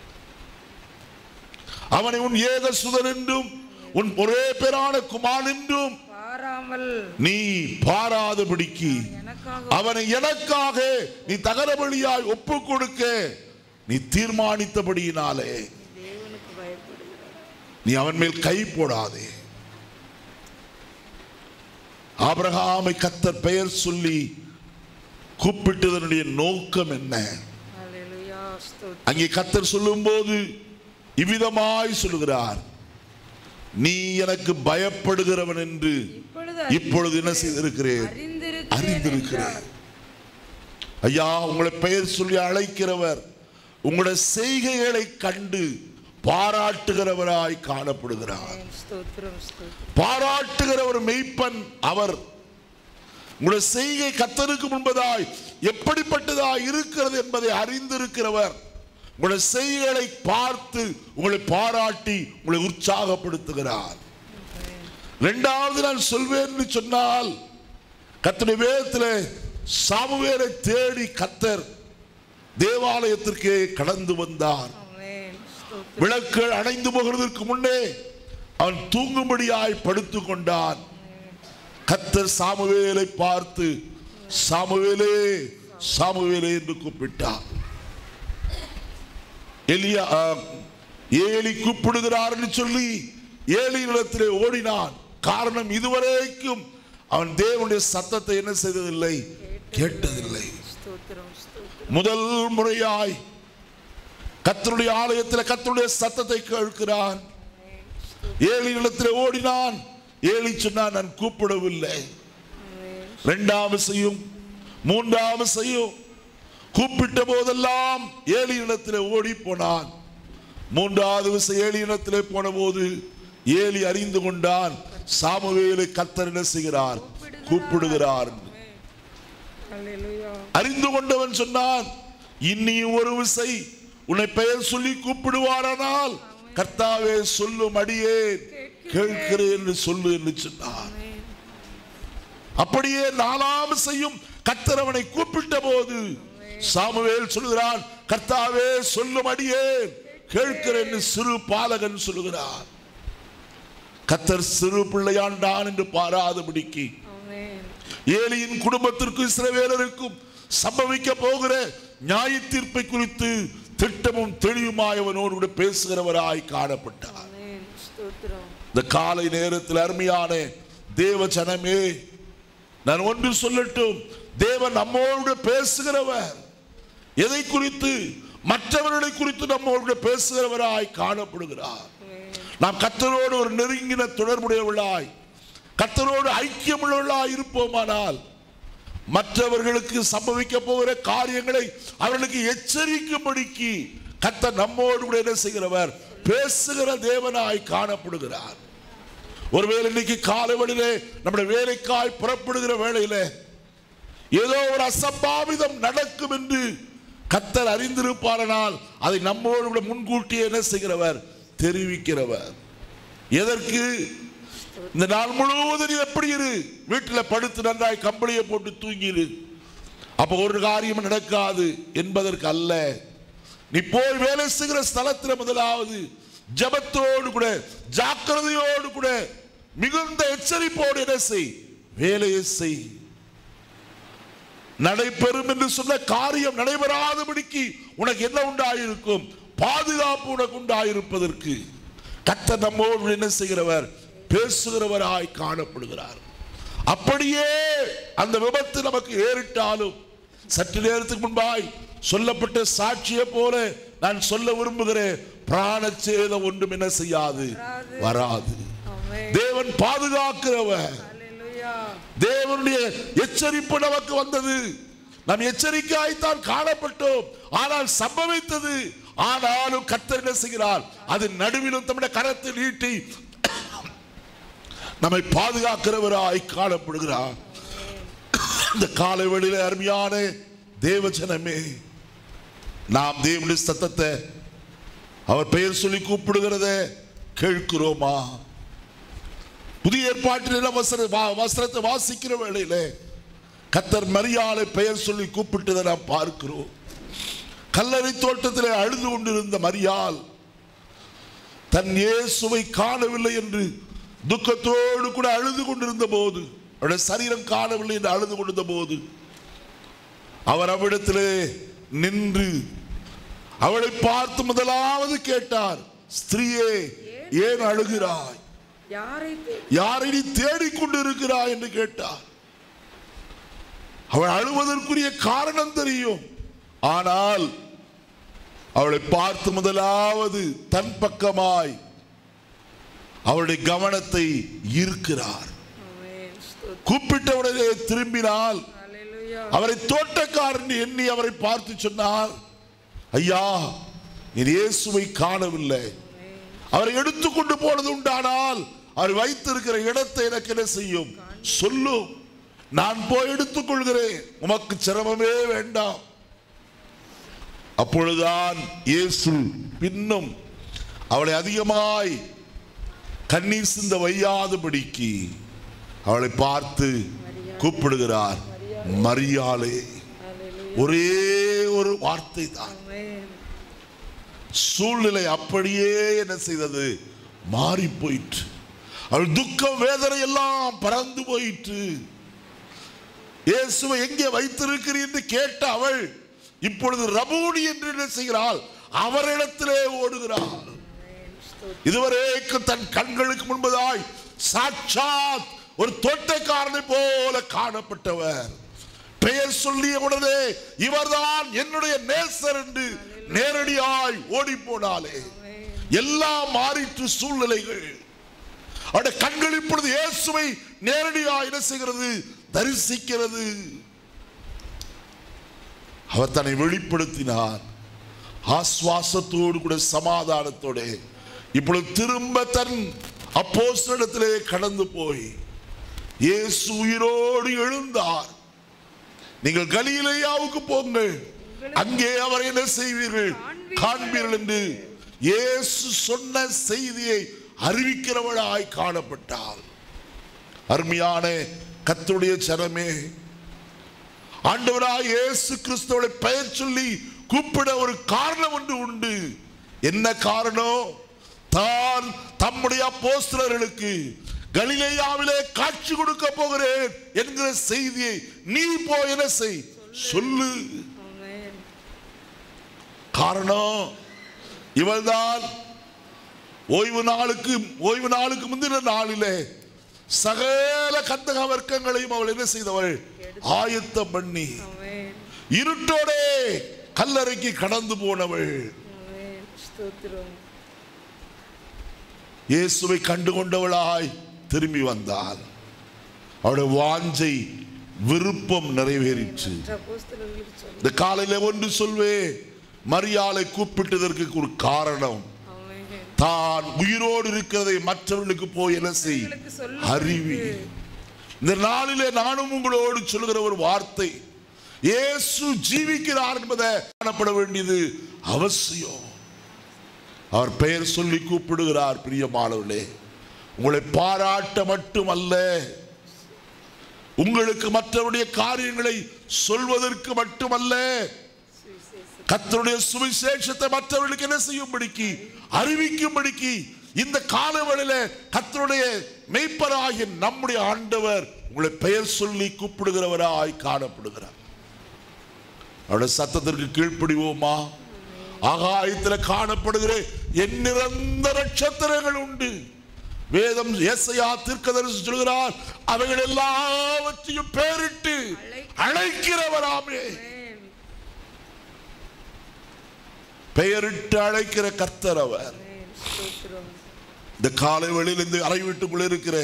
அவனை உன் ஏக சுதன் என்றும் உன் ஒரே பேரான குமார் என்றும் பாராமல் நீ பாராதபடிக்கு எனக்காக அவனை எனக்காக நீ தகரபலியாய் ஒப்பு கொடுக்க நீ தீர்மானித்தபடியினாலே தேவனுக்கு பயப்படுகிறார் நீ அவன் மேல் கை போடாதே ஆபிரகாமை கத்தர் பெயர் சொல்லி கூப்பிட்டதனுடைய நோக்கம் என்ன ஹalleluya ஸ்தோத்திரம் அங்கே கத்தர் சொல்லும்போது இவ்விதமாய் சொல்லுகிறார் நீ எனக்கு பயப்படுகிறவன் என்று இப்பொழுது இப்பொழுது என்ன செய்திருக்கிறேன் அறிந்திருக்கிறேன் அறிந்திருக்கிறேன் என்றார். ஐயா உங்களை பெயர் சொல்லி அழைக்கிறவர் உங்களுடைய செய்கைகளை கண்டு பாராட்டுகிறவராய் காணப்படுகிறார் ஆமென் ஸ்தோத்திரம் ஸ்தோத்திரம் பாராட்டுகிற ஒரு மெய்ப்பன் அவர் உங்களுடைய செய்கை கத்தருக்கு முன்பதாய் எப்படிப்பட்டதாய் இருக்கிறது என்பதை அறிந்திருக்கிறவர் உங்களுடைய செய்கைகளை பார்த்து உங்களை பாராட்டி உங்களை உற்சாகப்படுத்துகிறார் இரண்டாவது நான் சொல்வேன் என்று சொன்னால் கத்தருடைய வேதத்தில் சாமுவேலை தேடி கத்தர் தேவாலயத்திற்கே கடந்து வந்தார் ஆமென் ஸ்தோத்திரம் விளக்குகள் அணைந்து போகிறதற்கு முன்னே அவன் தூங்கும்படியாய் படுத்துக் கொண்டான் கத்தர் சாமுவேலை பார்த்து சாமுவேலே சாமுவேலே என்று கூப்பிட்டார் எலியா ஆ, ஏலி கூப்பிடுகிறார் என்று சொல்லி ஏலியிடத்திலே ஓடினான் காரணம் இதுவரைக்கும் அவன் தேவனுடைய சத்தத்தை என்ன செய்ததில்லை கேட்டதில்லை ஸ்தோத்திரம் ஸ்தோத்திரம் முதல் முறையாய் கத்தருடைய ஆலயத்தில் கத்தருடைய சத்தத்தை கேட்கிறான் ஏழு இடத்தில் ஓடினான் ஏழி சொன்னான் நான் கூப்பிடவில்லை ஆமென் இரண்டாவது செய்யும் மூன்றாவது செய்யும் கூப்பிட்ட போதெல்லாம் ஏழு இடத்தில் ஓடி போனான் மூன்றாவது விசை ஏழு இடத்திலே போன போது ஏலி அறிந்து கொண்டான் சாமுவேலை கத்தர் என்ன செய்கிறார் கூப்பிடுகிறார் என்று. ஹalleluya அறிந்து கொண்டவன் சொன்னான் இன்னியும் ஒரு விசை உன்னை பெயர் சொல்லி கூப்பிடுவாரானால் கர்த்தாவே சொல்லும் அடியேன் கேட்கிறேன் என்று சொல்லு என்று சொன்னான் ஆமென் அப்படியே நாலாம் செய்யும் கர்த்தர் அவனை கூப்பிட்ட போது சாமுவேல் சொல்லுகிறான் கர்த்தாவே சொல்லும் அடியேன் கேட்கிறேன் என்று சிறு பாலகன் சொல்லுகிறான் கர்த்தர் சிறு பிள்ளையாண்டான் என்று பாராதபடிக்கு ஆமென் ஏலியின் குடும்பத்திற்கும் இஸ்ரவேலருக்கும் சம்பவிக்க போகிற நியாய தீர்ப்பை குறித்து திட்டமும் தெளிவுமாய் அவனோடு கூட பேசுகிறவராய் காணப்பட்டார் ஆமென் ஸ்தோத்திரம் இந்த காலை நேரத்தில் அருமையான தேவ ஜனமே நான் ஒன்று சொல்லட்டும் தேவன் நம்மோடு பேசுகிறவர் எதை குறித்து மற்றவர்களை குறித்து நம்மோடு கூட பேசுகிறவராய் காணப்படுகிறார் நாம் கத்தரோடு ஒரு நெருங்கின தொடர்புடையவர்களாய் கத்தரோடு ஐக்கியமுள்ளவர்களாய் இருப்போமானால் மற்றவர்களுக்கு சம்பவிக்க போகிற காரியங்களை அவர்களுக்கு எச்சரிக்கும்படிக்கு கத்தர் நம்மோடு கூட என்ன செய்கிறவர் பேசுகிற தேவனாய் காணப்படுகிறார் ஒருவேளை இன்னைக்கு காலை வழியிலே நம்முடைய வேலைக்காய் புறப்படுகிற வேளையிலே ஏதோ ஒரு அசம்பாவிதம் நடக்கும் என்று கத்தர் அறிந்திருப்பாரனால் அதை நம்மோடு கூட முன்கூட்டியே என்ன செய்கிறவர் தெரிவிக்கிறவர் எதற்கு இந்த நாள் முழுவதும் நீ எப்படி இரு வீட்டில் படுத்து நன்றாய் கம்பளியை போட்டு தூங்கிரு அப்ப ஒரு காரியம் நடக்காது என்பதற்கு அல்ல நீ போய் வேலை செய்கிற ஸ்தலத்தில் முதலாவது ஜபத்தோடு கூட ஜாக்கிரதையோடு கூட மிகுந்த எச்சரிப்போடு என்ன செய் வேலையை செய் நடைபெறும் என்று சொன்ன காரியம் நடைபெறாதபடிக்கு உனக்கு என்ன உண்டாயிருக்கும் பாதுகாப்பு உனக்கு உண்டாயிருப்பதற்கு கத்த நம்மோடு என்ன செய்கிறவர் பேசுகிறவராய் காணப்படுகிறார் அப்படியே அந்த விபத்து நமக்கு ஏறிட்டாலும் சற்று நேரத்துக்கு முன்பாய் சொல்லப்பட்ட சாட்சியை போல நான் சொல்ல விரும்புகிறேன் பிராணச்சேதம் ஒன்றும் என்ன செய்யாது வராது ஆமென் தேவன் பாதுகாக்கிறவர் ஹalleluya தேவனுடைய எச்சரிப்பு நமக்கு வந்தது நாம் எச்சரிக்கையாய்த்தான் காணப்பட்டோம் ஆனால் சம்பவித்தது ஆனாலும் கர்த்தர் என்ன செய்கிறார் அது நடுவிலும் தம்முடைய கரத்தை நீட்டி நம்மை பாதுகாக்கிறவராய் காணப்படுகிறார் இந்த காலை வேளையில அருமையான தேவஜனமே நாம் தேவனுடைய சத்தத்தை அவர் பெயர் சொல்லி கூப்பிடுகிறத கேட்கிறோமா புதிய ஏற்பாட்டில் வசர வா- வசனத்தை வாசிக்கிற வேளையிலே கத்தர் மரியாதை பெயர் சொல்லி கூப்பிட்டதை நாம் பார்க்கிறோம் கல்லறை தோட்டத்திலே அழுது கொண்டிருந்த மரியாள் தன் இயேசுவை காணவில்லை என்று துக்கத்தோடு கூட அழுது கொண்டிருந்த போது அவருடைய சரீரம் காணவில்லை என்று அழுது கொண்டிருந்த போது அவர் அவ்விடத்திலே நின்று அவளை பார்த்து முதலாவது கேட்டார் ஸ்திரீயே ஏன் அழுகிறாய் யாரை தே- யாரை நீ தேடிக்கொண்டிருக்கிறாய் என்று கேட்டார் அவள் அழுவதற்குரிய காரணம் தெரியும் ஆனால் அவளை பார்த்து முதலாவது தன் பக்கமாய் அவளுடைய கவனத்தை ஈர்க்கிறார் ஆமென் ஸ்தோத்திரம் கூப்பிட்டவுடனே திரும்பினால் ஹalleluya அவரை தோட்டக்காரன் எண்ணி அவரை பார்த்து சொன்னார் ஐயா நீர் இயேசுவை காணவில்லை அவரை எடுத்துக்கொண்டு போனது உண்டானால் அவர் வைத்திருக்கிற இடத்தை எனக்கு என்ன செய்யும் சொல்லும் நான் போய் எடுத்துக்கொள்கிறேன் உமக்கு சிரமமே வேண்டாம் அப்பொழுதுதான் இயேசு பின்னும் அவளை அதிகமாய் கண்ணீர் சிந்த வையாதபடிக்கு அவளை பார்த்து கூப்பிடுகிறார் மரியாளே ஹalleluya ஒரே ஒரு வார்த்தை தான் ஆமென் சூழ்நிலை அப்படியே என்ன செய்தது மாறி போயிற்று அவள் துக்கம் வேதனை எல்லாம் பறந்து போயிற்று இயேசுவை எங்கே வைத்திருக்கிறீர் என்று கேட்ட அவள் இப்பொழுது ரபூனி என்று என்ன செய்கிறாள் அவரிடத்திலே ஓடுகிறாள் ஆமென் ஸ்தோத்திரம் இதுவரைக்கும் தன் கண்களுக்கு முன்பதாய் சாட்சாத் ஒரு தோட்டக்காரனை போல காணப்பட்டவர் பெயர் சொல்லிய உடனே இவர்தான் என்னுடைய நேசர் என்று நேரடியாய் ஓடி போனாலே ஆமென் எல்லாம் மாறிற்று சூழ்நிலைகள் அவருடைய கண்கள் இப்பொழுது இயேசுவை நேரடியாக என்ன செய்கிறது தரிசிக்கிறது அவர் தன்னை வெளிப்படுத்தினார் ஆஸ்வாசத்தோடு கூட சமாதானத்தோட இப்பொழுது திரும்ப தன் அப்போஸ்தலத்திலே கடந்து போய் இயேசு உயிரோடு எழுந்தார் நீங்கள் கலிலேயாவுக்கு போங்கள் அங்கே அவரை என்ன செய்வீர்கள் காண்பீர்கள் என்று இயேசு சொன்ன செய்தியை அறிவிக்கிறவளாய் காணப்பட்டாள் அருமையான கத்துடைய சனமே ஆண்டவராய் இயேசு கிறிஸ்துவோட பெயர் சொல்லி கூப்பிட ஒரு காரணம் ஒன்று உண்டு என்ன காரணம் தான் தம்முடைய அப்போஸ்தலர்களுக்கு கலிலேயாவிலே காட்சி கொடுக்க போகிறேன் என்கிற செய்தியை நீ போய் என்ன செய் சொல்லு ஆமென் காரணம் இவள்தான் ஓய்வு நாளுக்கு ஓய்வு நாளுக்கு முந்தின நாளிலே சகல கந்தக வர்க்கங்களையும் அவள் என்ன செய்தவள் ஆயத்தம் பண்ணி ஆமென் இருட்டோடே கல்லறைக்கு கடந்து போனவள் ஆமென் ஸ்தோத்திரம் இயேசுவை கண்டு கொண்டவளாய் திரும்பி வந்தாள் அவளுடைய வாஞ்சை விருப்பம் நிறைவேறிற்று மற்ற அப்போஸ்தலர்களுக்கு சொன்ன இந்த காலையில ஒன்று சொல்வே மரியாதை கூப்பிட்டதற்கு ஒரு காரணம் ஆமென் தான் உயிரோடு இருக்கிறதை மற்றவர்களுக்கு போய் என்ன செய் மற்றவர்களுக்கு சொல்லு. அறிவி இந்த நாளிலே நானும் உங்களோடு சொல்லுகிற ஒரு வார்த்தை இயேசு ஜீவிக்கிறார் என்பதை காணப்பட வேண்டியது அவசியம் அவர் பெயர் சொல்லி கூப்பிடுகிறார் பிரியமானவர்களே உங்களை பாராட்ட மட்டுமல்ல உங்களுக்கு மற்றவருடைய காரியங்களை சொல்வதற்கு மட்டுமல்ல கர்த்தருடைய சுவிசேஷத்தை மற்றவர்களுக்கு என்ன செய்யும்படிக்கு அறிவிக்கும்படிக்கு இந்த காலவெளியில கர்த்தருடைய மெய்ப்பராகிய நம்முடைய ஆண்டவர் உங்களை பெயர் சொல்லி கூப்பிடுகிறவராய் காணப்படுகிறார் அவருடைய சத்தத்திற்கு கீழ்ப்படிவோமா ஆகாயத்தில் காணப்படுகிற என் நிரந்தர நட்சத்திரங்கள் உண்டு வேதம் ஏசையா தீர்க்கதரிசி சொல்கிறார் அவைகள் எல்லாவற்றையும் பேரிட்டு அழைக்கிறவராமே ஆமென். பெயரிட்டு அழைக்கிற கர்த்தர் அவர் ஆமென். ஸ்தோத்திரம். இந்த காலை வேளையில் இந்த அறை வீட்டுக்குள்ள இருக்கிற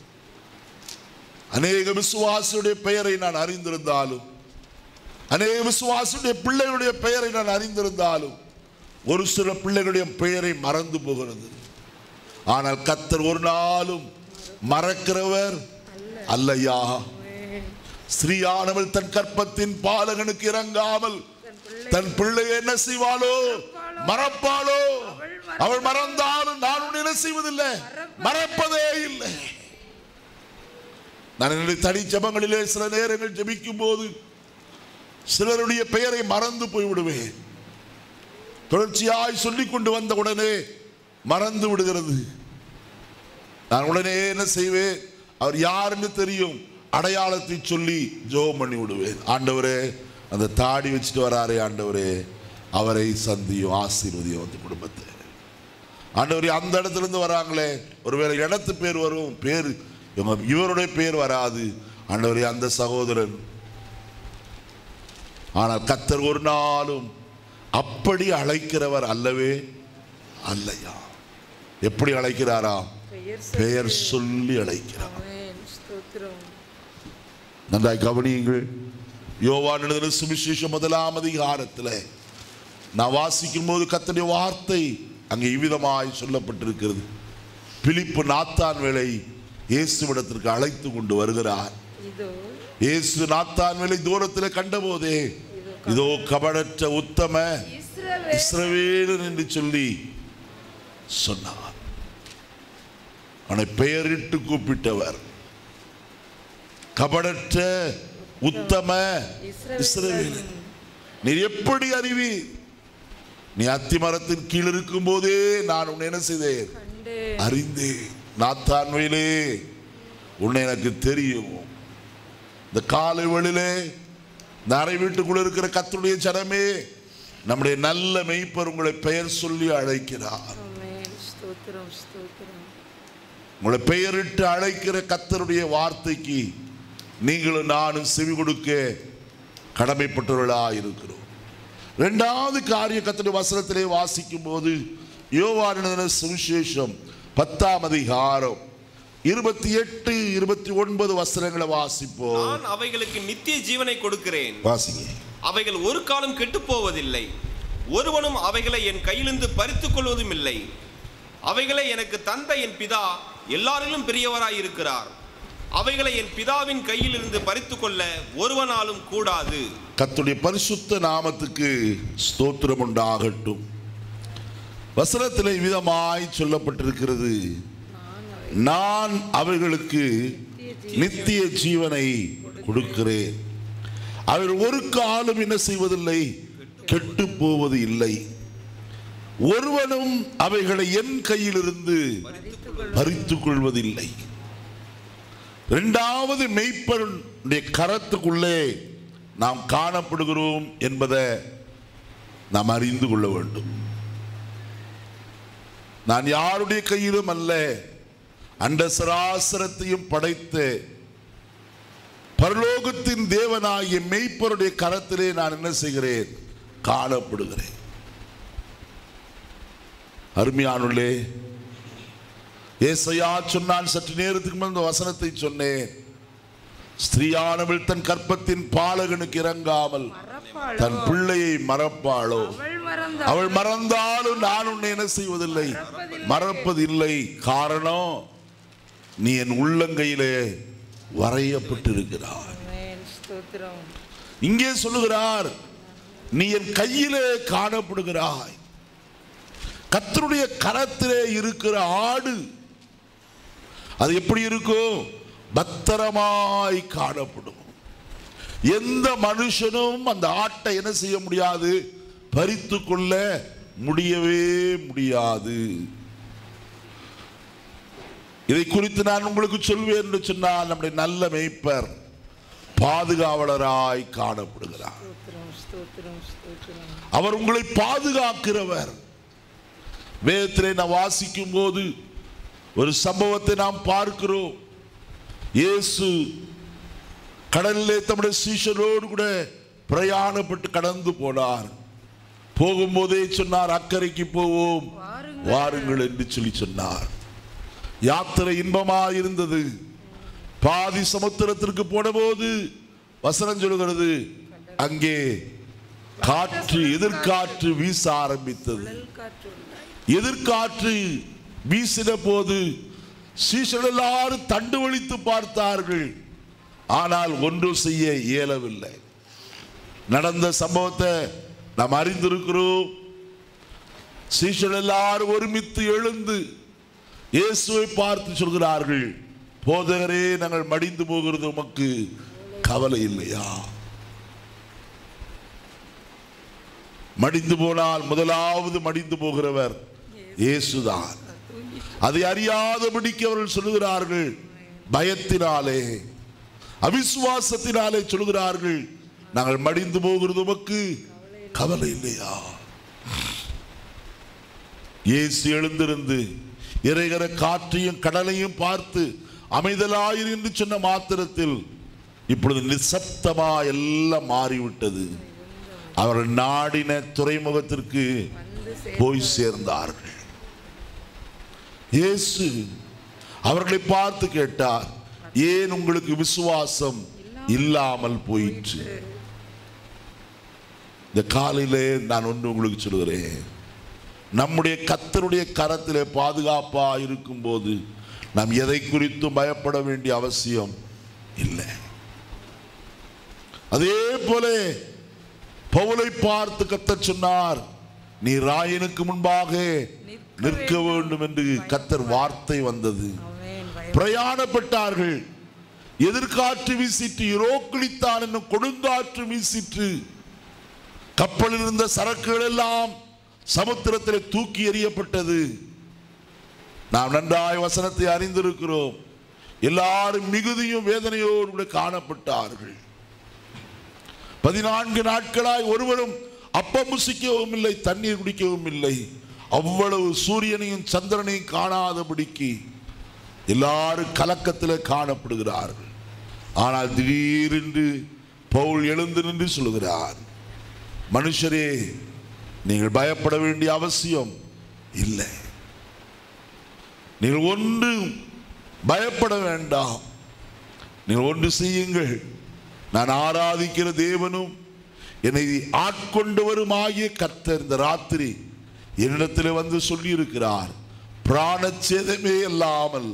அநேக விசுவாசியுடைய பெயரை நான் அறிந்திருந்தாலும் அநேக விசுவாசியுடைய பிள்ளைகளுடைய பெயரை நான் அறிந்திருந்தாலும் ஒரு சில பிள்ளைகளுடைய பெயரை மறந்து போகிறது ஆனால் கத்தர் ஒரு நாளும் மறக்கிறவர் அல்லையா ஆமென். ஸ்ரீயானவள் தன் கற்பத்தின் பாலகனுக்கு இறங்காமல் தன் பிள்ளை தன் பிள்ளை என்ன செய்வாளோ மறப்பாளோ அவள் மறந்தாலும் நான் உன்னை என்ன செய்வதில்லை மறப்பதே இல்லை நான் என்னுடைய தனி ஜபங்களிலே சில நேரங்கள் ஜெபிக்கும் போது சிலருடைய பெயரை மறந்து போய்விடுவேன் தொடர்ச்சியாய் சொல்லிக் கொண்டு வந்த உடனே மறந்து விடுகிறது நான் உடனே என்ன செய்வேன் அவர் யாருன்னு தெரியும் அடையாளத்தை சொல்லி ஜெபம் பண்ணி விடுவேன் ஆண்டவரே அந்த தாடி வச்சுட்டு வராரே ஆண்டவரே அவரை சந்தியும் ஆசீர்வதியும் அந்த குடும்பத்தை ஆண்டவரே அந்த இடத்துல இருந்து வராங்களே ஒருவேளை இடத்து பேர் வரும் பேர் இவங்க இவருடைய பேர் வராது ஆண்டவரே அந்த சகோதரன் ஆனால் கத்தர் ஒரு நாளும் அப்படி அழைக்கிறவர் அல்லவே அல்லையா எப்படி அழைக்கிறாரா பெயர் பெயர் சொல்லி. சொல்லி அழைக்கிறார் ஆமென். ஸ்தோத்திரம். நன்றாய் கவனியுங்கள் யோவான் எழுதின சுவிசேஷம் முதலாம் அதிகாரத்தில் நான் வாசிக்கும் போது கத்தனுடைய வார்த்தை அங்கே இவ்விதமாய் சொல்லப்பட்டிருக்கிறது பிலிப்பு நாத்தான் வேலை இயேசுவிடத்திற்கு அழைத்து கொண்டு வருகிறார் இதோ இயேசு நாத்தான் வேலை தூரத்தில் கண்டபோதே இதோ கபடற்ற உத்தம இஸ்ரவேல் இஸ்ரவேலன் என்று சொல்லி சொன்னார் அவனை பெயரிட்டு கூப்பிட்டவர் கபடற்ற உத்தம இஸ்ரவேலன் நீர் எப்படி அறிவி நீ அத்திமரத்தின் கீழ் இருக்கும் போதே நான் உன்னை என்ன செய்தேன் கண்டு அறிந்தேன் நாத்தான்மையிலே உன்னை எனக்கு தெரியும் இந்த காலை வேளையிலே இந்த அறை வீட்டுக்குள்ள இருக்கிற கத்தருடைய ஜனமே நம்முடைய நல்ல மெய்ப்பர் உங்களை பெயர் சொல்லி அழைக்கிறார் ஆமென். ஸ்தோத்திரம் ஸ்தோத்திரம் உங்களை பெயரிட்டு அழைக்கிற கத்தருடைய வார்த்தைக்கு நீங்களும் நானும் செவி கொடுக்க கடமைப்பட்டவர்களாக இருக்கிறோம் ரெண்டாவது காரிய கத்தருடைய வசனத்திலே வாசிக்கும் போது யோவான சுவிசேஷம் பத்தாம் அதிகாரம் இருபத்தி எட்டு இருபத்தி ஒன்பது வசனங்களை வாசிப்போம் நான் அவைகளுக்கு நித்திய ஜீவனை கொடுக்கிறேன் வாசிங்க அவைகள் ஒரு காலம் கெட்டுப் போவதில்லை ஒருவனும் அவைகளை என் கையிலிருந்து பறித்துக் கொள்வதும் இல்லை அவைகளை எனக்கு தந்த என் பிதா எல்லாரிலும் பெரியவராய் இருக்கிறார் அவைகளை என் பிதாவின் கையிலிருந்து பறித்துக் கொள்ள ஒருவனாலும் கூடாது கர்த்தருடைய பரிசுத்த நாமத்துக்கு ஸ்தோத்திரம் உண்டாகட்டும் வசனத்திலே விதமாய் சொல்லப்பட்டிருக்கிறது நான் அவர்களுக்கு நித்திய ஜீவனை கொடுக்கிறேன் அவர் ஒரு காலம் என்ன செய்வதில்லை கெட்டு போவது இல்லை ஒருவனும் அவைகளை என் கையிலிருந்து பறித்துக் கொள்வதில்லை இரண்டாவது மெய்ப்பருடைய கரத்துக்குள்ளே நாம் காணப்படுகிறோம் என்பதை நாம் அறிந்து கொள்ள வேண்டும் நான் யாருடைய கையிலும் அல்ல அண்ட சராசரத்தையும் படைத்து பரலோகத்தின் தேவனாகிய மெய்ப்பருடைய கரத்திலே நான் என்ன செய்கிறேன் காணப்படுகிறேன் அருமையானுள்ளே ஏசையா சொன்னான் சற்று நேரத்துக்கு முன் இந்த வசனத்தை சொன்னேன் ஸ்திரீயானவள் தன் கற்பத்தின் பாலகனுக்கு இறங்காமல் மறப்பாளோ தன் பிள்ளையை மறப்பாளோ அவள் மறந்த அவள் மறந்தாலும் நான் உன்னை என்ன செய்வதில்லை மறப்பதில்லை காரணம் நீ என் உள்ளங்கையிலே வரையப்பட்டிருக்கிறார் ஆமென் ஸ்தோத்திரம் இங்கே சொல்லுகிறார் நீ என் கையிலே காணப்படுகிறாய் கர்த்தருடைய கரத்திலே இருக்கிற ஆடு அது எப்படி இருக்கும் பத்திரமாய் காணப்படும் எந்த மனுஷனும் அந்த ஆட்டை என்ன செய்ய முடியாது பறித்து கொள்ள முடியவே முடியாது இதை குறித்து நான் உங்களுக்கு சொல்வேன் என்று சொன்னால் நம்முடைய நல்ல மேய்ப்பர் பாதுகாவலராய் காணப்படுகிறார் ஸ்தோத்திரம் ஸ்தோத்திரம் ஸ்தோத்திரம் அவர் உங்களை பாதுகாக்கிறவர் வேதத்திலே நான் வாசிக்கும் போது ஒரு சம்பவத்தை நாம் பார்க்கிறோம் இயேசு கடலிலே தம்முடைய சீஷரோடு கூட பிரயாணப்பட்டு கடந்து போனார் போகும்போதே சொன்னார் அக்கறைக்கு போவோம் வாருங்கள். வாருங்கள் என்று சொல்லி சொன்னார் யாத்திரை இன்பமாக இருந்தது பாதி சமுத்திரத்திற்கு போனபோது வசனம் சொல்கிறது அங்கே காற்று எதிர்காற்று வீச ஆரம்பித்தது கடல் காற்று உண்டாய் எதிர்காற்று வீசின போது சீசர்கள் எல்லாரும் தண்டு வலித்து பார்த்தார்கள் ஆனால் ஒன்றும் செய்ய இயலவில்லை நடந்த சம்பவத்தை நாம் அறிந்திருக்கிறோம் சீசர்கள் எல்லாரும் ஒருமித்து எழுந்து இயேசுவை பார்த்து சொல்கிறார்கள் போதகரே நாங்கள் மடிந்து போகிறது உமக்கு கவலை இல்லையா மடிந்து போனால் முதலாவது மடிந்து போகிறவர் இயேசுதான் அதை அறியாதபடிக்கு அவர்கள் சொல்லுகிறார்கள் பயத்தினாலே அவிசுவாசத்தினாலே சொல்லுகிறார்கள் நாங்கள் மடிந்து போகிறது உமக்கு கவலை இல்லையா இயேசு எழுந்திருந்து இறைகிற காற்றையும் கடலையும் பார்த்து அமைதலாயிரு என்று சொன்ன மாத்திரத்தில் இப்பொழுது நிசப்தமா எல்லாம் மாறிவிட்டது அவர்கள் நாடின துறைமுகத்திற்கு வந்து சே போய் சேர்ந்தார்கள் இயேசு அவர்களை பார்த்து கேட்டார் ஏன் உங்களுக்கு விசுவாசம் இல்லாமல் போயிற்று இந்த காலையிலே நான் ஒன்று உங்களுக்கு சொல்கிறேன் நம்முடைய கத்தருடைய கரத்திலே பாதுகாப்பா இருக்கும்போது நாம் எதை குறித்தும் பயப்பட வேண்டிய அவசியம் இல்லை அதே போல பவுலை பார்த்து கத்தர் சொன்னார் நீ ராயனுக்கு முன்பாக நிற்க வேண்டும் என்று கத்தர் வார்த்தை வந்தது ஆமென் பயம் பிரயாணப்பட்டார்கள் எதிர்காற்று வீசிட்டு இரோக்களித்தான் என்னும் கொடுங்காற்று வீசிற்று கப்பலில் இருந்த சரக்குகள் எல்லாம் சமுத்திரத்தில் தூக்கி எறியப்பட்டது நாம் நன்றாய் வசனத்தை அறிந்திருக்கிறோம் எல்லாரும் மிகுதியும் வேதனையோடு கூட காணப்பட்டார்கள் பதினான்கு நாட்களாய் ஒருவரும் அப்பம் புசிக்கவும் இல்லை தண்ணீர் குடிக்கவும் இல்லை அவ்வளவு சூரியனையும் சந்திரனையும் காணாதபடிக்கு எல்லாரும் கலக்கத்தில் காணப்படுகிறார்கள் ஆனால் திடீரென்று பவுல் எழுந்து நின்று சொல்லுகிறார் மனுஷரே நீங்கள் பயப்பட வேண்டிய அவசியம் இல்லை நீங்கள் ஒன்றும் பயப்பட வேண்டாம் நீங்கள் ஒன்று செய்யுங்கள் நான் ஆராதிக்கிற தேவனும் என்னை ஆட்கொண்டவரும் ஆகிய கர்த்தர் இந்த ராத்திரி என்னிடத்தில் வந்து சொல்லி இருக்கிறார் பிராணச்சேதமே அல்லாமல்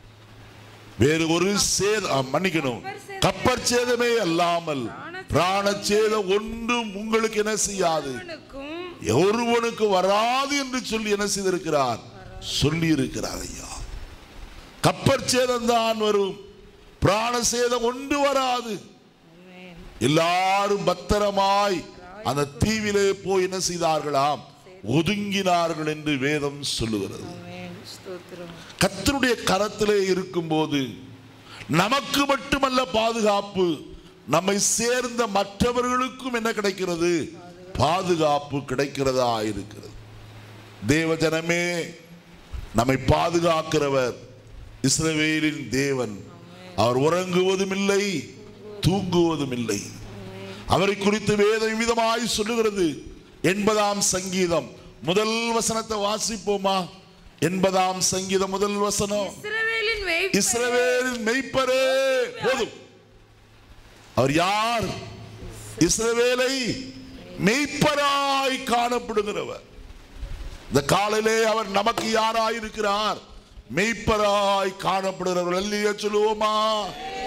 வேறு ஒரு சேதம் மன்னிக்கணும் கப்பற் சேதமே அல்லாமல் பிராணச்சேதம் ஒன்றும் உங்களுக்கு என்ன செய்யாது ஒருவனுக்கும் ஒருவனுக்கு வராது என்று சொல்லி என்ன செய்திருக்கிறார் சொல்லி இருக்கிறார் ஐயா கப்பற் சேதம் தான் வரும் பிராண சேதம் ஒன்று வராது ஆமென் எல்லாரும் பத்திரமாய் அந்த தீவிலே போய் என்ன செய்தார்களாம் ஒதுங்கினார்கள் என்று வேதம் சொல்லுகிறது ஆமென் ஸ்தோத்திரம் கர்த்தருடைய கரத்திலே இருக்கும்போது நமக்கு மட்டுமல்ல பாதுகாப்பு நம்மை சேர்ந்த மற்றவர்களுக்கும் என்ன கிடைக்கிறது பாதுகாப்பு கிடைக்கிறதா இருக்கிறது தேவ ஜனமே நம்மை பாதுகாக்கிறவர் இஸ்ரவேலின் தேவன் அவர் உறங்குவதும் இல்லை தூங்குவதும் இல்லை அவரை குறித்து வேதம் விதமாய் சொல்லுகிறது எண்பதாம் சங்கீதம் முதல் வசனத்தை வாசிப்போமா எண்பதாம் சங்கீதம் முதல் வசனம் இஸ்ரவேலின் மேய்ப்பரே, இஸ்ரவேலின் மெய்ப்பரே போதும் அவர் யார் இஸ்ரவேலை மெய்ப்பராய் காணப்படுகிறவர் இந்த காலையிலே அவர் நமக்கு யாராய் இருக்கிறார் மெய்ப்பராய் காணப்படுகிறவர் அல்லையா சொல்லுவோமா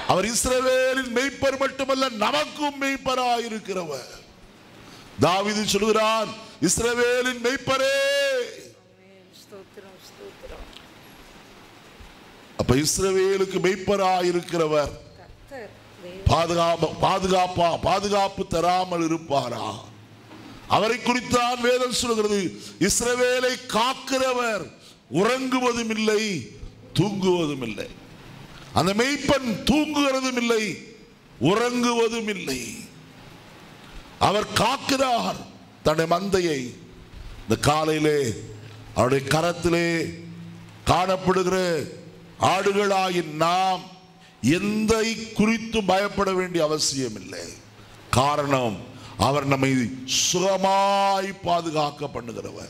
அவர் இஸ்ரவேலின் மெய்ப்பர் மட்டுமல்ல நமக்கும் மெய்ப்பராயிருக்கிறவர் தாவீது சொல்கிறான் இஸ்ரவேலின் மெய்ப்பரே ஆமென். ஸ்தோத்திரம் ஸ்தோத்திரம் அப்ப இஸ்ரவேலுக்கு மெய்ப்பராயிருக்கிறவர் கர்த்தர் தேவ பாதுகாப்பு பாதுகாப்பா பாதுகாப்பு தராமல் இருப்பாரா அவரை குறித்தான் வேதம் சொல்கிறது இஸ்ரவேலை காக்கிறவர் உறங்குவதும் இல்லை தூங்குவதும் இல்லை அந்த மெய்ப்பன் தூங்குகிறதும் இல்லை உறங்குவதும் இல்லை அவர் காக்கிறார் தன்னுடைய மந்தையை இந்த காலையிலே அவருடைய கரத்திலே காணப்படுகிற ஆடுகளாயின் நாம் எந்த குறித்தும் பயப்பட வேண்டிய அவசியம் இல்லை காரணம் அவர் நம்மை சுகமாய் பாதுகாக்க பண்ணுகிறவர்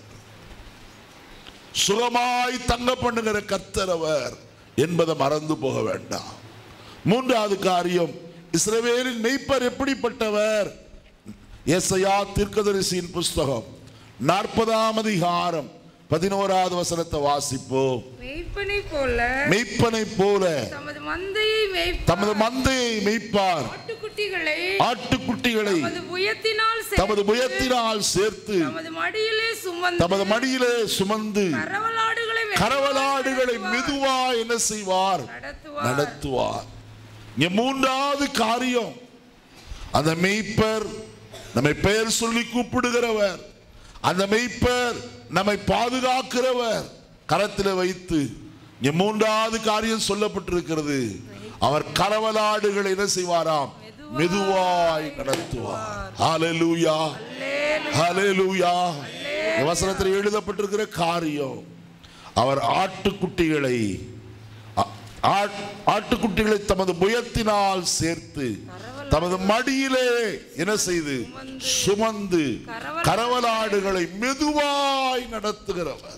சுகமாய் தங்க பண்ணுகிற கர்த்தர் அவர் என்பதை மறந்து போக வேண்டாம் மூன்றாவது காரியம் இஸ்ரவேலின் மெய்ப்பர் எப்படிப்பட்டவர் ஏசையா தீர்க்கதரிசியின் புஸ்தகம் நாற்பதாம் அதிகாரம் பதினோராவது வசனத்தை வாசிப்போம் மெய்ப்பனை போல மெய்ப்பனை போல தமது மந்தையை மேய்ப்பார். தமது மந்தையை மெய்ப்பார் ஆட்டுக்குட்டிகளை ஆட்டுக்குட்டிகளை தமது புயத்தினால் சேர்த்து, தமது புயத்தினால் சேர்த்து தமது மடியிலே சுமந்து தமது மடியிலே சுமந்து கரவலாடுகளை மெதுவாய் கரவலாடுகளை நடத்துவார். மெதுவா என்ன செய்வார் நடத்துவார். நடத்துவார் இங்க மூன்றாவது காரியம் அந்த மெய்ப்பர் நம்மை பெயர் சொல்லி கூப்பிடுகிறவர் அந்த மெய்ப்பர் நம்மை பாதுகாக்கிறவர் கரத்தில் வைத்து இங்க மூன்றாவது காரியம் சொல்லப்பட்டிருக்கிறது அவர் கரவலாடுகளை என்ன செய்வாராம் மெதுவாய் நடத்துவார் ஹalleluya ஹalleluya இந்த வசனத்தில் எழுதப்பட்டிருக்கிற காரியம் அவர் ஆட்டுக்குட்டிகளை ஆ- ஆட்- ஆட்டுக்குட்டிகளை தமது புயத்தினால் சேர்த்து தமது மடியிலே என்ன செய்து சுமந்து கரவலாடுகளை மெதுவாய் நடத்துகிறவர்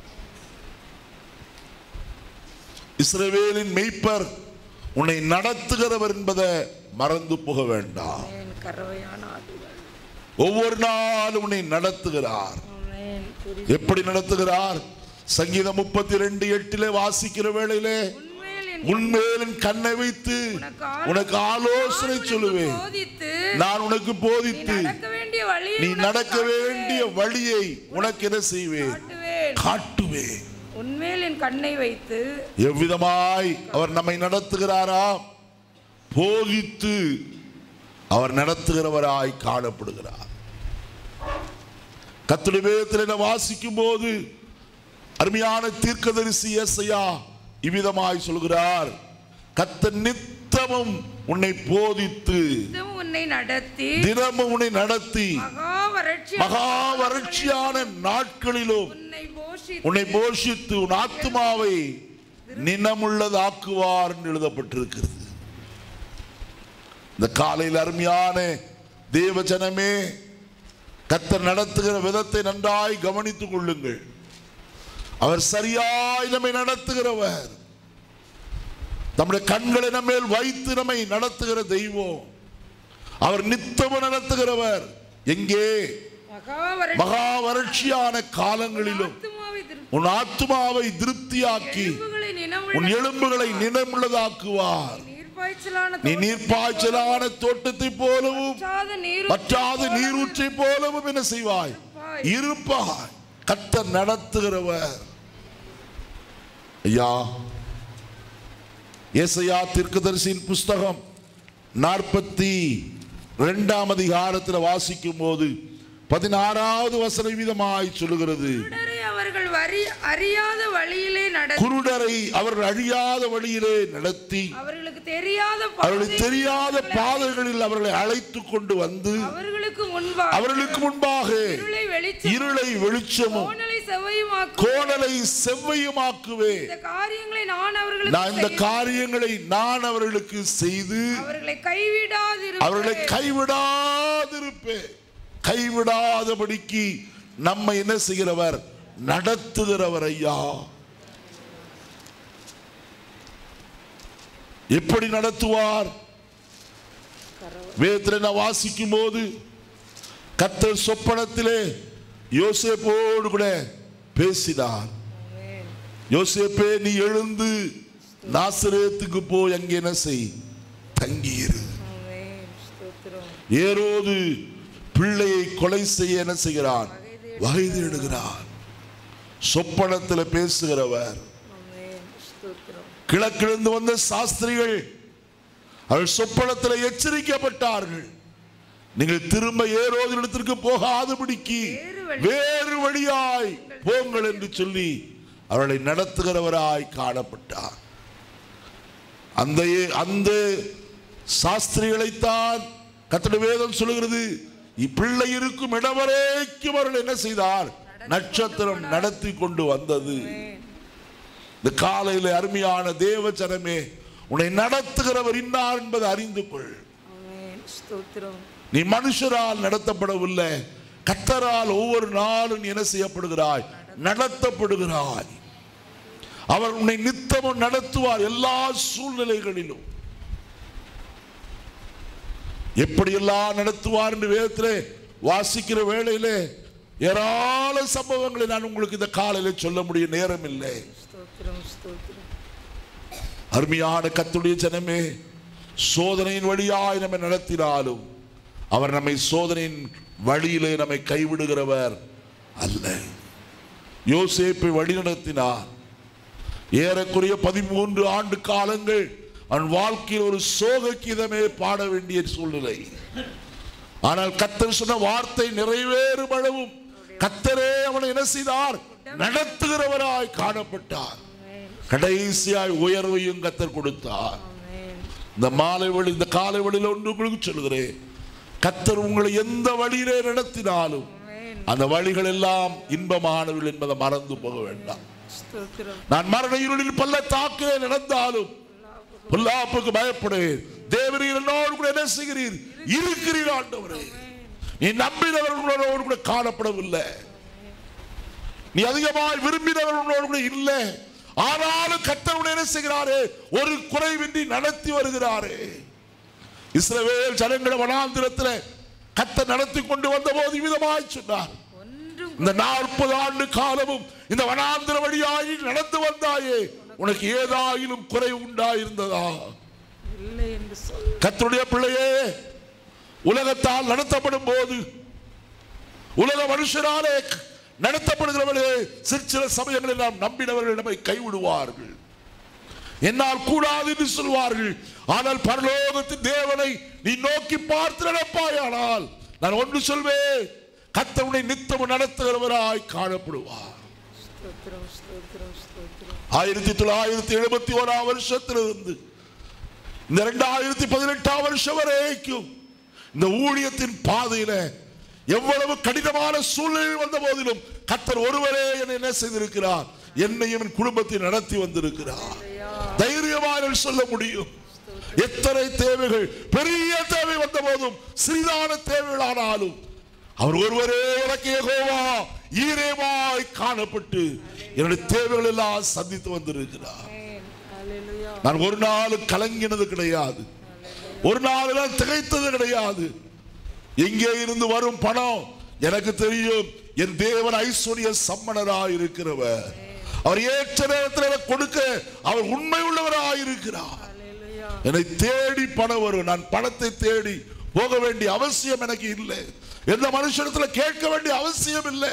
இஸ்ரவேலின் மெய்ப்பர் உன்னை நடத்துகிறவர் என்பதை மறந்து போக வேண்டாம் ஆமென். கறவையான ஆடுகள் ஒவ்வொரு நாளும் உன்னை நடத்துகிறார் ஆமென். குறி- எப்படி நடத்துகிறார் சங்கீதம் முப்பத்தி ரெண்டு எட்டிலே வாசிக்கிற வேளையிலே உன்மேல் என் உன்மேல் என் கண்ணை வைத்து உனக்கு ஆலோசனை உனக்கு சொல்லுவேன் போதித்து நான் உனக்கு நீ போதித்து நடக்க வேண்டிய வழியை நீ உனக்கு நடக்க வேண்டிய வழியை உனக்கு என்ன செய்வேன் காட்டுவேன் காட்டுவேன் உன்மேல் என் கண்ணை வைத்து எவ்விதமாய் அவர் நம்மை நடத்துகிறாரா போதித்து அவர் நடத்துகிறவராய் காணப்படுகிறார் கத்துடைய வேதத்தில் வாசிக்கும் போது அருமையான தீர்க்கதரிசி ஏசையா இவ்விதமாய் சொல்கிறார் கத்த நித்தமும் உன்னை போதித்து இதுவும் உன்னை நடத்தி தினமும் உன்னை நடத்தி மகா வறட்சி மகா வறட்சியான நாட்களிலும் உன்னை போஷித்து உன்னை போஷித்து உன் ஆத்மாவை நினமுள்ளதாக்குவார் என்று எழுதப்பட்டிருக்கிறது இந்த காலையில் அருமையான தேவ ஜனமே கத்தர் நடத்துகிற விதத்தை நன்றாய் கவனித்துக் கொள்ளுங்கள் அவர் சரியாய் நம்மை நடத்துகிறவர் நம்முடைய கண்களை நம்ம மேல் வைத்து நம்மை நடத்துகிற தெய்வம் அவர் நித்தமும் நடத்துகிறவர் எங்கே மகா வறட்சி மகா வறட்சியான காலங்களிலும் ஆத்துமாவை திருப்தி உன் ஆத்மாவை திருப்தியாக்கி எலும்புகளை உன் நினமுள்ள எலும்புகளை நினைவுள்ளதாக்குவார் நீர்ப்பாய்ச்சலான நீ நீர்ப்பாய்ச்சலான தோட்டத்தை போலவும் வற்றாத நீர் வற்றாத நீரூற்றை போலவும் என்ன செய்வாய் இருப்பாய் கத்தர் நடத்துகிறவர் ஐயா ஏசையா தீர்க்கதரிசியின் புஸ்தகம் நாற்பத்தி ரெண்டாம் அதிகாரத்தில் வாசிக்கும் போது பதினாறாவது வசன விதமாய் சொல்லுகிறது குருடரை அவர்கள் வரி அறியாத வழியிலே நடத்தி குருடரை அவர்கள் அழியாத வழியிலே நடத்தி அவர்களுக்கு தெரியாத அவர்களுக்கு பாதையில் தெரியாத பாதைகளில் அவர்களை அழைத்து கொண்டு வந்து அவர்களுக்கு முன்பாக அவர்களுக்கு முன்பாக இருளை வெளிச்சம் இருளை வெளிச்சமும் கோணலை செவ்வையுமாக்கும் கோணலை செவ்வையுமாக்குவே இந்த காரியங்களை நான் அவர்களுக்கு நான் இந்த செய்து காரியங்களை நான் அவர்களுக்கு செய்து அவர்களை கைவிடாதிரு அவர்களை கைவிடாதிருப்பேன் கைவிடாதபடிக்கு நம்ம என்ன செய்கிறவர் நடத்துகிறவர் ஐயா எப்படி நடத்துவார் வேதத்தில் நான் வாசிக்கும் போது கத்தர் சொப்பனத்திலே யோசேப்போடு கூட பேசினார் யோசேப்பே நீ எழுந்து நாசரேத்துக்கு போய் அங்கே என்ன செய் தங்கியிரு ஆமென். ஸ்தோத்திரம். ஏரோது பிள்ளையை கொலை செய்ய என்ன செய்கிறான் வகை தேடுகிறான் சொப்பனத்தில் பேசுகிறவர் ஆமென். ஸ்தோத்திரம். கிழக்கிழந்து வந்த சாஸ்திரிகள் அவர்கள் சொப்பனத்தில் எச்சரிக்கப்பட்டார்கள் நீங்கள் திரும்ப ஏரோது இடத்திற்கு போகாதபடிக்கு வேறு வழி- வேறு வழியாய் போங்கள் என்று சொல்லி அவர்களை நடத்துகிறவராய் காணப்பட்டார் அந்த அந்த சாஸ்திரிகளைத்தான் கத்தட வேதம் சொல்லுகிறது இப்பிள்ளை இருக்கும் இடம் வரைக்கும் அவர்கள் என்ன செய்தார் நட்சத்திரம் நடத்தி கொண்டு வந்தது இந்த காலையில அருமையான தேவ ஜனமே உன்னை நடத்துகிறவர் இன்னார் என்பதை அறிந்து கொள் ஆமென். ஸ்தோத்திரம். நீ மனுஷரால் நடத்தப்படவில்லை கத்தரால் ஒவ்வொரு நாளும் நீ என்ன செய்யப்படுகிறாய் நடத்தப்படுகிறாய் அவர் உன்னை நித்தமும் நடத்துவார் எல்லா சூழ்நிலைகளிலும் எப்படியெல்லாம் நடத்துவார் என்று வேதத்திலே வாசிக்கிற வேளையிலே ஏராள சம்பவங்களை நான் உங்களுக்கு இந்த காலையில சொல்ல முடிய நேரம் இல்லை ஸ்தோத்திரம். ஸ்தோத்திரம். அருமையான கத்துடைய ஜனமே சோதனையின் வழியாய் நம்மை நடத்தினாலும் அவர் நம்மை சோதனையின் வழியிலே நம்மை கைவிடுகிறவர் அல்ல யோசேப்பை வழிநடத்தினார் ஏறக்குறைய பதிமூன்று ஆண்டு காலங்கள் அவன் வாழ்க்கையில் ஒரு சோக கீதமே பாட வேண்டிய சூழ்நிலை ஆனால் கத்தர் சொன்ன வார்த்தை நிறைவேறும் அளவும் கத்தரே அவனை என்ன செய்தார் நடத்துகிறவராய் காணப்பட்டார் கடைசியாய் உயர்வையும் கத்தர் கொடுத்தார் ஆமென். இந்த மாலை வழி இந்த காலை வழியில் ஒன்று உங்களுக்கு சொல்கிறேன் கத்தர் உங்களை எந்த வழியிலே நடத்தினாலும் ஆமென். அந்த வழிகள் எல்லாம் இன்பமானவர்கள் என்பதை மறந்து போக வேண்டாம் ஸ்தோத்திரம். நான் மரண இருளில் பள்ளத்தாக்கிலே நடந்தாலும் பொல்லாப்புக்கு பயப்படுகிறேன் தேவரீர் என்னோடு கூட என்ன செய்கிறீர் இருக்கிறீர் ஆண்டவரே நீ நம்பினவர்களோடு கூட காணப்படவில்லை நீ அதிகமாய் விரும்பினவர்களோடு கூட இல்லை ஆனாலும் கத்தருடைய என்ன செய்கிறாரே ஒரு குறைவின்றி நடத்தி வருகிறாரே இஸ்ரவேல் ஜனங்களை வனாந்திரத்தில் கத்த நடத்தி கொண்டு வந்த போது விதமாய் சொன்னார் ஒன்றும் இந்த நாற்பது ஆண்டு காலமும் இந்த வனாந்திர வழியாகி நடந்து வந்தாயே உனக்கு ஏதாயிலும் குறை உண்டாயிருந்ததா இல்லை என்று சொல் கத்தருடைய பிள்ளையே உலகத்தால் நடத்தப்படும் போது உலக மனுஷராலே நடத்தப்படுகிறவர்களே சிறு சில சமயங்களில் நாம் நம்பினவர்கள் நம்மை கைவிடுவார்கள் என்னால் கூடாது என்று சொல்வார்கள் ஆனால் பரலோகத்தின் தேவனை நீ நோக்கி பார்த்து நடப்பாயானால் நான் ஒன்று சொல்வேன் கத்தருடைய நித்தமும் நடத்துகிறவராய் காணப்படுவார் ஸ்தோத்திரம் ஸ்தோத்திரம் ஸ்தோத்திரம் ஆயிரத்தி தொள்ளாயிரத்தி எழுபத்தி ஓராம் வருஷத்திலிருந்து இந்த ரெண்டாயிரத்தி பதினெட்டாம் வருஷம் வரைக்கும் இந்த ஊழியத்தின் பாதையில எவ்வளவு கடினமான சூழ்நிலை வந்த போதிலும் கத்தர் ஒருவரே என்னை என்ன செய்திருக்கிறார் என்னையும் என் குடும்பத்தை நடத்தி வந்திருக்கிறார் தைரியமாக சொல்ல முடியும் எத்தனை தேவைகள் பெரிய தேவை வந்த போதும் சிறிதான தேவைகளானாலும் அவர் ஒருவரே எனக்கு யெகோவா ஈரேவாய் காணப்பட்டு என்னுடைய தேவைகள் எல்லாம் சந்தித்து வந்திருக்கிறார் ஆமென். ஹalleluya நான் ஒரு நாளும் கலங்கினது கிடையாது ஒரு நாள் திகைத்தது கிடையாது எங்கே இருந்து வரும் பணம் எனக்கு தெரியும் என் தேவன் ஐஸ்வர்ய சம்மனராய் இருக்கிறவர் அவர் ஏற்ற நேரத்தில் எனக்கு கொடுக்க அவர் உண்மை உள்ளவராய் இருக்கிறார் ஹalleluya என்னை தேடி பணம் வரும் நான் பணத்தை தேடி போக வேண்டிய அவசியம் எனக்கு இல்லை எந்த மனுஷனத்துல கேட்க வேண்டிய அவசியம் இல்லை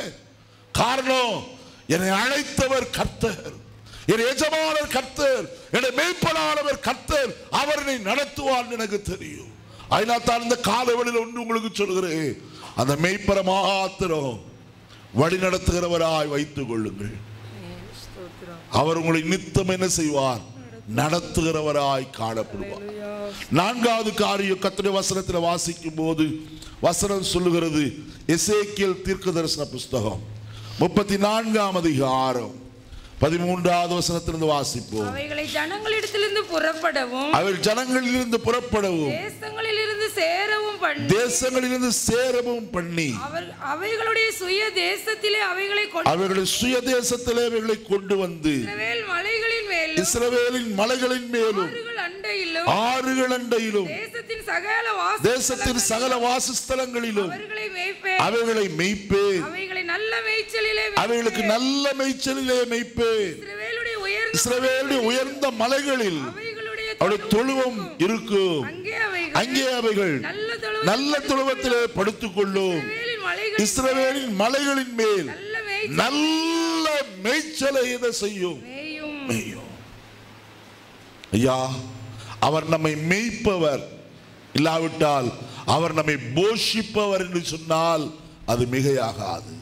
காரணம் என்னை அழைத்தவர் கர்த்தர் என் எஜமானர் கர்த்தர் என்னை மெய்ப்பனானவர் கர்த்தர் அவர் என்னை நடத்துவார் எனக்கு தெரியும் அதனால் தான் இந்த காலவெளியில் ஒன்று உங்களுக்கு சொல்கிறேன் அந்த மெய்ப்பர மாத்திரம் வழி நடத்துகிறவராய் வைத்துக் கொள்ளுங்கள் ஆமென். ஸ்தோத்திரம் அவர் உங்களை நித்தம் என்ன செய்வார் நடத்துகிறவராய் காணப்படுவார் ஹalleluya நான்காவது காரியம் கத்துடைய வசனத்தில் வாசிக்கும் போது வசனம் சொல்லுகிறது எசேக்கியல் தீர்க்க தரிசன புஸ்தகம் முப்பத்தி நான்காம் அதிகாரம் பதிமூன்றாவது வசனத்திலிருந்து வாசிப்போம் அவைகளை ஜனங்களிடத்திலிருந்து புறப்படவும் அவள் ஜனங்களிலிருந்து புறப்படவும் தேசங்களிலிருந்து சேரவும் பண்ணி தேசங்களிலிருந்து சேரவும் பண்ணி அவர் அவைகளுடைய சுய தேசத்திலே அவைகளை கொண்டு அவர்களுடைய சுய தேசத்திலே அவைகளை கொண்டு வந்து இஸ்ரவேல் மலைகளின் மேலும் இஸ்ரவேலின் மலைகளின் மேலும் ஆறுகள் அண்டையிலும் ஆறுகள் அண்டையிலும் தேசத்தின் சகல வாச தேசத்தின் சகல வாசஸ்தலங்களிலும் அவர்களை மேய்ப்பேன் அவைகளை மெய்ப்பேன் அவைகளை நல்ல மேய்ச்சலிலே அவைகளுக்கு நல்ல மேய்ச்சலிலே மெய்ப்பேன் இஸ்ரவேலுடைய உயர்ந்த இஸ்ரவேலுடைய உயர்ந்த மலைகளில் அவைகளுடைய அவருடைய தொழுவம் இருக்கும் அங்கே அவைகள் அங்கே அவைகள் நல்ல தொழுவத்தில் நல்ல தொழுவத்திலே படுத்துக் கொள்ளும் இஸ்ரவேலின் மலைகள் இஸ்ரவேலின் மலைகளின் மேல் நல்ல மேய்ச்சல் நல்ல மேய்ச்சலை இதை செய்யும் மேயும் மேயும் ஐயா அவர் நம்மை மேய்ப்பவர் இல்லாவிட்டால் அவர் நம்மை போஷிப்பவர் என்று சொன்னால் அது மிகையாகாது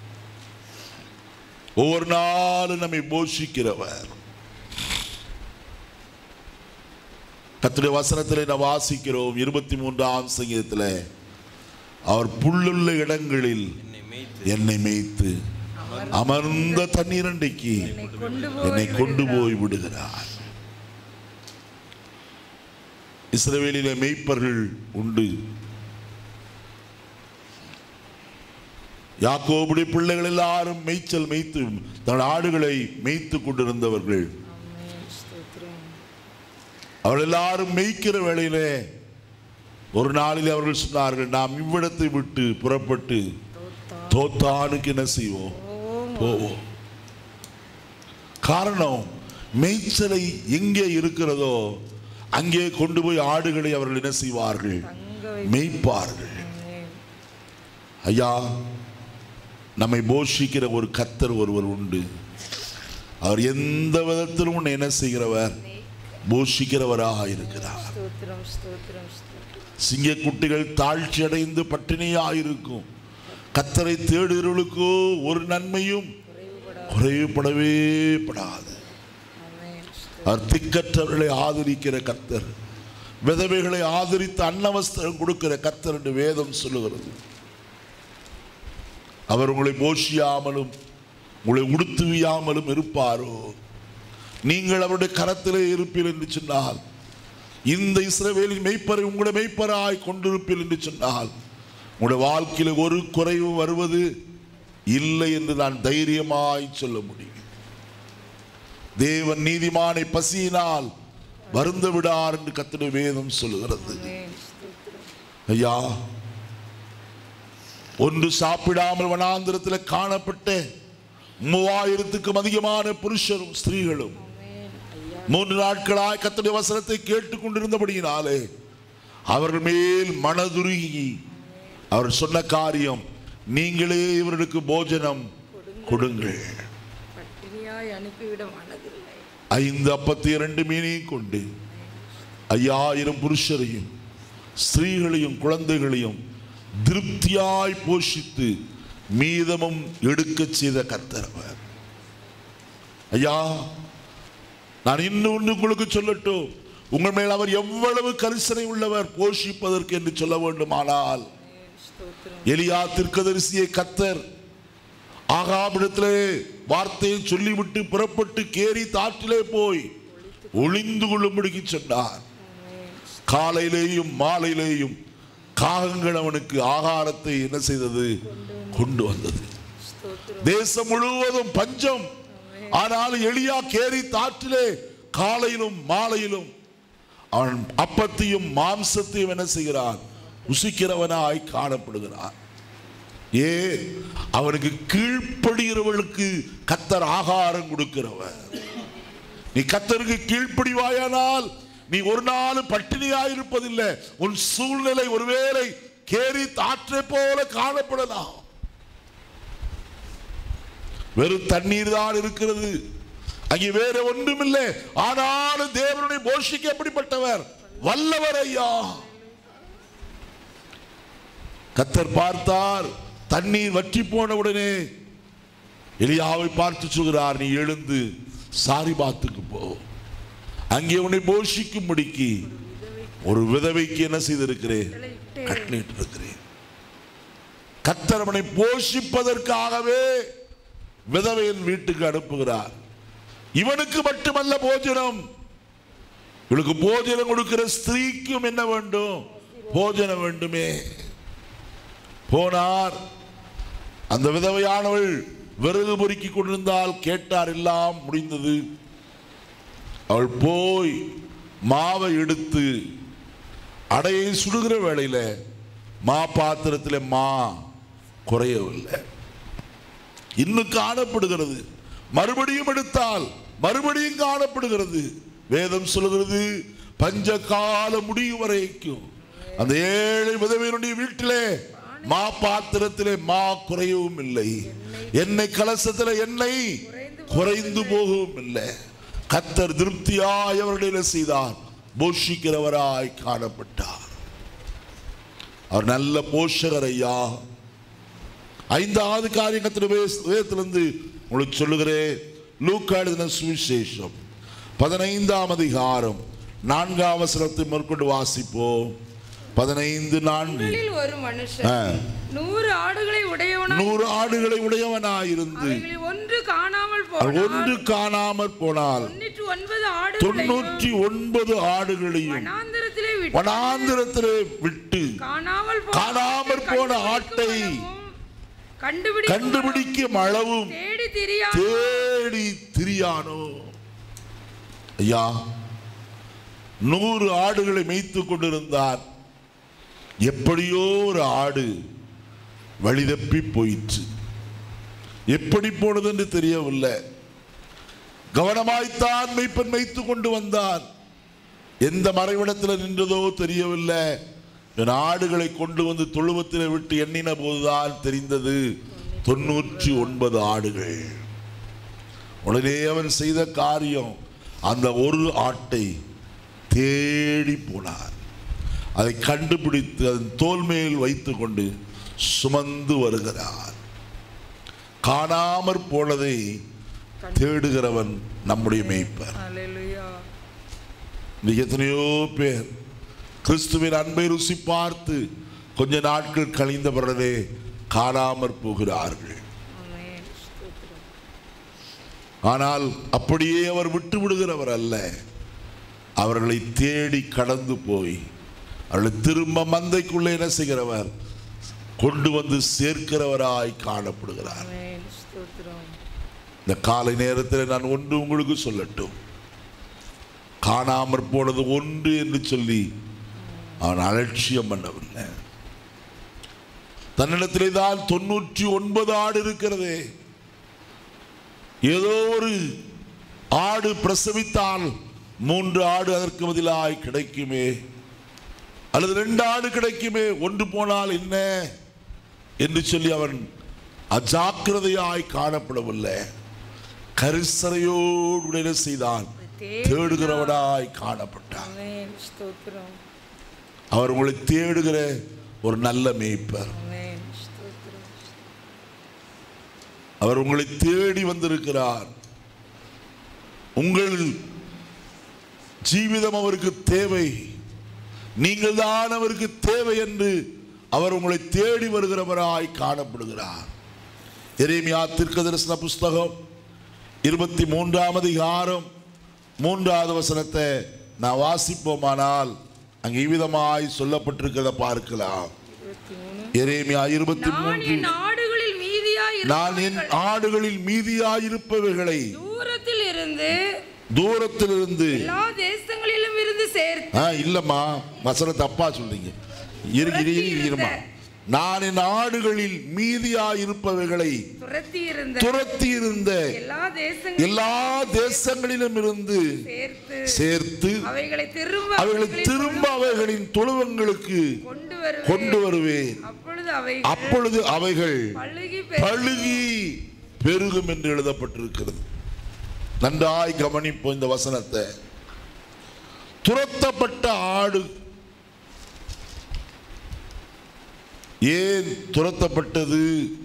ஒவ்வொரு நாளும் நம்மை போஷிக்கிறவர் கத்துடைய வசனத்திலே நாம் வாசிக்கிறோம் இருபத்தி மூன்றாம் சங்கீதத்தில் அவர் புல்லுள்ள இடங்களில் என்னை மேய்த்து என்னை மேய்த்து அமர்ந்த தண்ணீரண்டைக்கு என்னை கொண்டு என்னை போய் கொண்டு போய் விடுகிறார் இஸ்ரவேலிலே மேய்ப்பர்கள் உண்டு யாக்கோபுடைய பிள்ளைகள் எல்லாரும் மேய்ச்சல் மேய்த்து தன் ஆடுகளை மேய்த்து கொண்டிருந்தவர்கள் ஆமென். ஸ்தோத்திரம். அவர்கள் எல்லாரும் மேய்க்கிற வேளையிலே ஒரு நாளில் அவர்கள் சொன்னார்கள் நாம் இவ்விடத்தை விட்டு புறப்பட்டு தோத்தா. தோத்தானுக்கு என்ன செய்வோம் ஓம். போவோம் காரணம் மேய்ச்சலை எங்கே இருக்கிறதோ அங்கே கொண்டு போய் ஆடுகளை அவர்கள் என்ன செய்வார்கள் தங்க வை- மேய்ப்பார்கள் ஆமென். ஐயா நம்மை போஷிக்கிற ஒரு கத்தர் ஒருவர் உண்டு அவர் எந்த விதத்திலும் உன்னை என்ன செய்கிறவர் போஷிக்கிறவராக இருக்கிறார் ஸ்தோத்திரம் ஸ்தோத்திரம் ஸ்தோத்திரம் சிங்கக்குட்டிகள் தாழ்ச்சி அடைந்து பட்டினியாயிருக்கும் கத்தரை தேடுகிறவர்களுக்கோ ஒரு நன்மையும் குறைவுபடவே படாது ஆமென். அவர் திக்கற்றவர்களை ஆதரிக்கிற கர்த்தர் விதவைகளை ஆதரித்து அன்னவஸ்திரம் கொடுக்கிற கர்த்தர் என்று வேதம் சொல்லுகிறது அவர் உங்களை போஷியாமலும் உங்களை உடுத்துவியாமலும் இருப்பாரோ நீங்கள் அவருடைய கரத்திலே இருப்பீர் என்று சொன்னால் இந்த இஸ்ரவேலின் மெய்ப்பரை உங்களுடைய மெய்ப்பராய் கொண்டிருப்பீர் என்று சொன்னால் உங்களுடைய வாழ்க்கையில் ஒரு குறைவு வருவது இல்லை என்று நான் தைரியமாய் சொல்ல முடியும் தேவன் நீதிமானை பசியினால் வருந்த விடார் என்று கத்துடைய வேதம் சொல்லுகிறது ஆமென். ஸ்தோத்திரம். ஐயா ஒன்று சாப்பிடாமல் வனாந்திரத்தில் காணப்பட்ட மூவாயிரத்துக்கும் அதிகமான புருஷரும் ஸ்திரீகளும் ஆமென். ஐயா. மூன்று நாட்களாய் கத்துடைய வசனத்தை கேட்டுக்கொண்டிருந்தபடியினாலே அவர்கள் மேல் மனதுருகி அவர் சொன்ன காரியம் நீங்களே இவர்களுக்கு போஜனம் கொடுங்கள் பட்டினியாய் அனுப்பிவிட மனதில்லை ஐந்து அப்பத்தி இரண்டு மீனையும் கொண்டு ஐயாயிரம் புருஷரையும் ஸ்திரீகளையும் குழந்தைகளையும் திருப்தியாய் போஷித்து மீதமும் எடுக்கச் செய்த கர்த்தரவர் ஐயா நான் இன்னும் ஒன்று உங்களுக்கு சொல்லட்டும் உங்கள் மேல் அவர் எவ்வளவு கரிசனை உள்ளவர் போஷிப்பதற்கு என்று சொல்ல வேண்டுமானால் ஆமென். ஸ்தோத்திரம் எலியா தீர்க்கதரிசியை கத்தர் ஆகாபிடத்திலே வார்த்தையை சொல்லிவிட்டு புறப்பட்டு கேரி தாற்றிலே போய் ஒளிந்து கொள்ளும்படிக்கு சொன்னார் ஆமென். காலையிலேயும் மாலையிலேயும் காகங்கள் அவனுக்கு ஆகாரத்தை என்ன செய்தது கொண்டு வந்தது ஸ்தோத்திரம் தேசம் முழுவதும் பஞ்சம் ஆனால் எலியா கேரி தாற்றிலே காலையிலும் மாலையிலும் அவன் அப்பத்தையும் மாம்சத்தையும் என்ன செய்கிறான் ருசிக்கிறவனாய் காணப்படுகிறான் ஏ அவனுக்கு கீழ்ப்படுகிறவர்களுக்கு கத்தர் ஆகாரம் கொடுக்கிறவர் நீ கத்தருக்கு கீழ்ப்படிவாயானால் நீ ஒரு நாள் பட்டினியாயிருப்பதில்லை உன் சூழ்நிலை ஒருவேளை கேரி தாற்றை போல காணப்படலாம் வெறும் தண்ணீர் தான் இருக்கிறது அங்கே வேற ஒன்றுமில்லை ஆனாலும் தேவனுடைய போஷிக்க எப்படிப்பட்டவர் வல்லவர் ஐயா கத்தர் பார்த்தார் தண்ணீர் வற்றி போன உடனே எலியாவை பார்த்து சொல்கிறார் நீ எழுந்து சாரிபாத்துக்கு போ அங்கே உன்னை போஷிக்கும்படிக்கு ஒரு விதவைக்கு என்ன செய்திருக்கிறேன் கட்டளையிட்டு இருக்கிறேன் கத்தர் அவனை போஷிப்பதற்காகவே விதவையின் வீட்டுக்கு அனுப்புகிறார் இவனுக்கு மட்டுமல்ல போஜனம் இவளுக்கு போஜனம் கொடுக்கிற ஸ்திரீக்கும் என்ன வேண்டும் போஜனம் வேண்டுமே போனார் அந்த விதவையானவள் விறகு பொறுக்கி கொண்டிருந்தால் கேட்டார் எல்லாம் முடிந்தது அவள் போய் மாவை எடுத்து அடையை சுடுகிற வேளையில மா பாத்திரத்தில் மா குறையவில்லை இன்னும் காணப்படுகிறது மறுபடியும் எடுத்தால் மறுபடியும் காணப்படுகிறது வேதம் சொல்கிறது பஞ்ச காலம் முடியும் வரைக்கும் அந்த ஏழை விதவையினுடைய வீட்டிலே மா பாத்திரத்திலே மா குறையவும் இல்லை எண்ணெய் கலசத்திலே எண்ணெய் குறைந்து போகவும் இல்லை கத்தர் திருப்தியாய் அவர்களிட செய்தார் போஷிக்கிறவராய் காணப்பட்டார் அவர் நல்ல போஷகர் ஐயா ஐந்தாவது காரியத்தின் வேதத்திலிருந்து உங்களுக்கு சொல்லுகிறேன் லூக்கா எழுதின சுவிசேஷம் பதினைந்தாம் அதிகாரம் நான்காம் வசனத்தை மேற்கொண்டு வாசிப்போம் பதினைந்து நான்கு உங்களில் ஒரு மனுஷன் ஆ. நூறு ஆடுகளை உடையவனாய் நூறு ஆடுகளை உடையவனாயிருந்து அவைகளில் ஒன்று காணாமல் அவர் போனால் ஒன்று காணாமற் போனால் தொண்ணூற்றி ஒன்பது ஆடுகளையும் தொண்ணூற்றி ஒன்பது ஆடுகளையும் வனாந்தரத்திலே விட்டு வனாந்திரத்திலே விட்டு காணாமல் போன காணாமற் போன ஆட்டை கண்டுபிடி கண்டுபிடிக்கும் அளவும் தேடி திரியா தேடி திரியானோ ஐயா நூறு ஆடுகளை மேய்த்து கொண்டிருந்தார் எப்படியோ ஒரு ஆடு வழிதப்பி போயிற்று எப்படி போனது என்று தெரியவில்லை கவனமாய்த்தான் மெய்ப்பன் மேய்த்து கொண்டு வந்தான் எந்த மறைவிடத்தில் நின்றதோ தெரியவில்லை என் ஆடுகளை கொண்டு வந்து தொழுவத்தில் விட்டு எண்ணின போதுதான் தெரிந்தது தொண்ணூற்றி ஒன்பது ஆடுகள் உடனே அவன் செய்த காரியம் அந்த ஒரு ஆட்டை தேடி போனார் அதை கண்டுபிடித்து அதன் தோல் மேல் வைத்துக்கொண்டு சுமந்து வருகிறார் காணாமற் போனதை தேடுகிறவன் நம்முடைய மேய்ப்பர் அல்லேலூயா இன்னைக்கு எத்தனையோ பேர் கிறிஸ்துவின் அன்பை ருசி பார்த்து கொஞ்ச நாட்கள் கழிந்த பிறகு காணாமற் போகிறார்கள் ஆமென் ஸ்தோத்திரம் ஆனால் அப்படியே அவர் விட்டு விடுகிறவர் அல்ல அவர்களை தேடி கடந்து போய் அவர்களை திரும்ப மந்தைக்குள்ளே என்ன செய்கிறவர் கொண்டு வந்து சேர்க்கிறவராய் காணப்படுகிறார் ஆமென் ஸ்தோத்திரம் இந்த காலை நேரத்தில் நான் ஒன்று உங்களுக்கு சொல்லட்டும் காணாமற் போனது ஒன்று என்று சொல்லி அவன் அலட்சியம் பண்ணவில்லை தன்னிடத்திலே தான் தொண்ணூற்றி ஒன்பது ஆடு இருக்கிறதே ஏதோ ஒரு ஆடு பிரசவித்தால் மூன்று ஆடு அதற்கு பதிலாய் கிடைக்குமே அல்லது ரெண்டு ஆடு கிடைக்குமே ஒன்று போனால் என்ன என்று சொல்லி அவன் அஜாக்கிரதையாய் காணப்படவில்லை கரிசனையோடு என்ன செய்தான் தேடுகிறவனாய் காணப்பட்டான் ஆமென் ஸ்தோத்திரம் அவர் உங்களை தேடுகிற ஒரு நல்ல மேய்ப்பர் ஆமென் ஸ்தோத்திரம் அவர் உங்களை தேடி வந்திருக்கிறார் உங்கள் ஜீவிதம் அவருக்கு தேவை நீங்கள் தான் அவருக்கு தேவை என்று அவர் உங்களை தேடி வருகிறவராய் காணப்படுகிறார் எரேமியா தீர்க்கதரிசன புஸ்தகம் இருபத்தி மூன்றாம் அதிகாரம் மூன்றாவது வசனத்தை நான் வாசிப்போமானால் அங்கே இவ்விதமாய் சொல்லப்பட்டிருக்கிறத பார்க்கலாம் இருபத்தி மூணு எரேமியா இருபத்தி நான் மூன்று என் ஆடுகளில் மீதியாய் நான் என் ஆடுகளில் மீதியாயிருப்பவைகளை தூரத்தில் இருந்து தூரத்திலிருந்து எல்லா தேசங்களிலும் இருந்து சேர்த்து ஆ இல்லம்மா வசனம் தப்பா சொல்றீங்க இரு இரு இரு, இருமா நான் என் ஆடுகளில் மீதியாயிருப்பவைகளை துரத்தி இருந்த துரத்தி இருந்த எல்லா தேசங்களிலும் எல்லா தேசங்களிலும் இருந்து சேர்த்து சேர்த்து அவைகளை திரும்ப அவைகளை அவர்களின் திரும்ப அவைகளின் தொழுவங்களுக்கு கொண்டு வருவேன் கொண்டு வருவேன் அப்பொழுது அவை அப்பொழுது அவைகள் பழுகி பெருகி பழுகி பெருகும் என்று எழுதப்பட்டிருக்கிறது நன்றாய் கவனிப்போம் இந்த வசனத்தை துரத்தப்பட்ட ஆடு ஏன் துரத்தப்பட்டது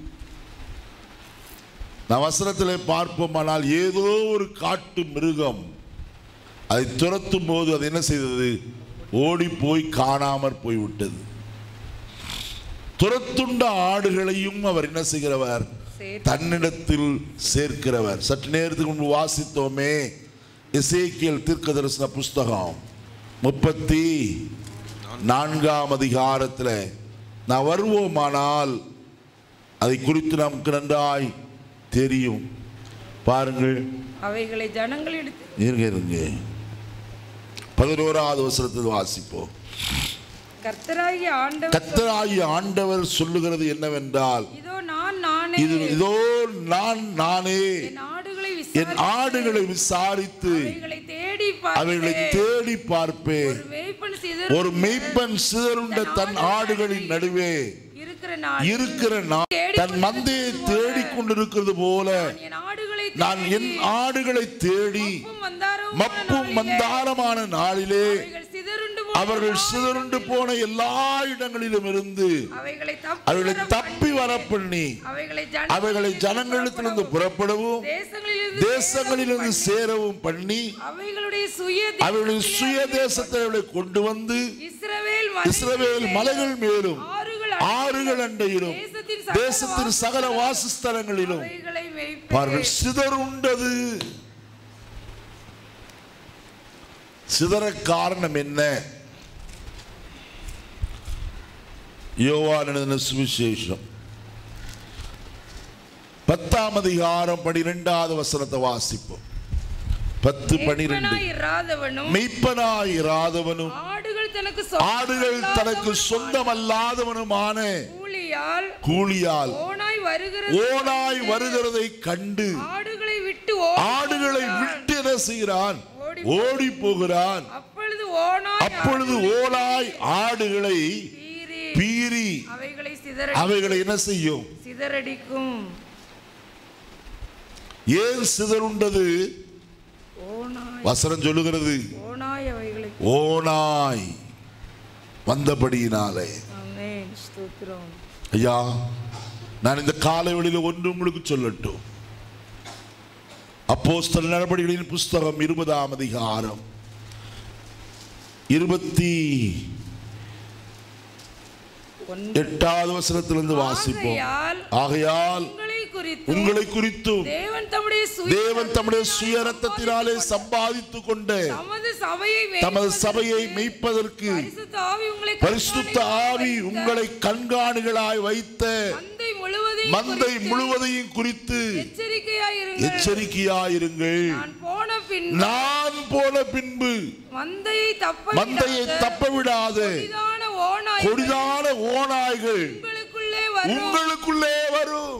நான் வசனத்தில் பார்ப்போமானால் ஏதோ ஒரு காட்டு மிருகம் அதை துரத்தும் போது அது என்ன செய்தது ஓடி போய் காணாமற் போய்விட்டது துரத்துண்ட ஆடுகளையும் அவர் என்ன செய்கிறவர் சேர்த்து தன்னிடத்தில் சேர்க்கிறவர் சற்று நேரத்துக்கு முன்பு வாசித்தோமே எசேக்கியல் தீர்க்க தரிசன புஸ்தகம் முப்பத்தி நான்காம் அதிகாரத்தில் நான் வருவோமானால் அதை குறித்து நமக்கு நன்றாய் தெரியும் பாருங்கள் அவைகளை ஜனங்களிடத்து இருங்க இருங்க பதினோராவது வசனத்தில் வாசிப்போம் கர்த்தராகிய ஆண்டவர் கத்தராகிய ஆண்டவர் சொல்லுகிறது என்னவென்றால் இதோ நான் நானே இது இதோ நான் நானே என் ஆடுகளை என் விசாரித்து ஆடுகளை விசாரித்து அவைகளை தேடி அவைகளை பார்ப்பேன் தேடி பார்ப்பேன் ஒரு மேய்ப்பன் சிதறுண்ட ஒரு மெய்ப்பன் சிதறுண்ட தன் ஆடுகளின் நடுவே இருக்கிற நாள் இருக்கிற நான் தன் மந்தையை தேடிக் கொண்டிருக்கிறது போல என் ஆடுகளை நான் என் ஆடுகளை தேடி மப்பும் மந்தாரமுமான மப்பும் நாளிலே மந்தாரமான நாளிலே அவைகள் சிதறுண்டு போன அவர்கள் நாள் சிதறுண்டு போன எல்லா இடங்களிலும் இருந்து அவைகளை அவர்களை வர தப்பி வர பண்ணி அவைகளை அவைகளை ஜனங்களிடத்திலிருந்து புறப்படவும் தேசங்களிலிருந்து தேசங்களிலிருந்து சேரவும் பண்ணி அவைகளுடைய சுய அவர்களுடைய சுய தேசத்தை அவர்களை கொண்டு வந்து இஸ்ரவேல் இஸ்ரவேல் மலைகள் மேலும் ஆறுகள் ஆறுகள் அண்டையிலும் தேசத்தின் சகல தேசத்தின் சகல வாசஸ்தலங்களிலும் அவைகளை பாருங்கள் மேய்ப்பேன் சிதறுண்டது சிதற காரணம் என்ன யோவான் எழுதின சுவிசேஷம் பத்தாம் அதிகாரம் பனிரெண்டாவது வசனத்தை வாசிப்போம் பத்து பனிரெண்டு மேய்ப்பனாய் இராதவனும் மெய்ப்பனாய் இராதவனும் ஆடுகள் தனக்கு ஆடுகள் தனக்கு சொந்தமல்லாதவனுமான கூலியால் கூலியால் ஓனாய் வருகிறது ஓனாய் வருகிறதை கண்டு ஆடுகளை விட்டு ஆடுகளை விட்டு என்ன செய்கிறான் ஓடி போகிறான் அப்பொழுது ஓனாய் அப்பொழுது ஓனாய் ஆடுகளை பீறி பீறி அவைகளை சிதற அவைகளை என்ன செய்யும் சிதறடிக்கும் ஏன் சிதறுண்டது ஓனாய் வசனம் சொல்லுகிறது ஓனாய் அவைகளை ஓனாய் வந்தபடியினாலே ஆமென் ஸ்தோத்திரம் ஐயா நான் இந்த காலை வெளியில ஒன்று உங்களுக்கு சொல்லட்டும் அப்போஸ்தல நடவடிக்கைகளின் புஸ்தகம் இருபதாம் அதிகாரம் இருபத்தி ஒன்று எட்டாவது வசனத்திலிருந்து வாசிப்போம் ஆகையால் ஆகையால் உங்களை குறித்து உங்களை குறித்தும் தேவன் தம்முடைய சுய தேவன் தம்முடைய சுய ரத்தத்தினாலே சம்பாதித்துக் கொண்ட தமது சபையை தமது சபையை மெய்ப்பதற்கு பரிசுத்த ஆவி உங்களை பரிசுத்த ஆவி உங்களை கண்காணிகளாய் வைத்த மந்தை முழுவதையும் மந்தை குறித்து முழுவதையும் குறித்து எச்சரிக்கையாயிருங்கள் எச்சரிக்கையாயிருங்கள் நான் போன பின் நான் போன பின்பு மந்தையை தப்ப மந்தையை விடாத தப்ப விடாத கொடிதான ஓநாய் கொடிதான ஓநாய்கள் உங்களுக்குள்ளே வரும் உங்களுக்குள்ளே வரும்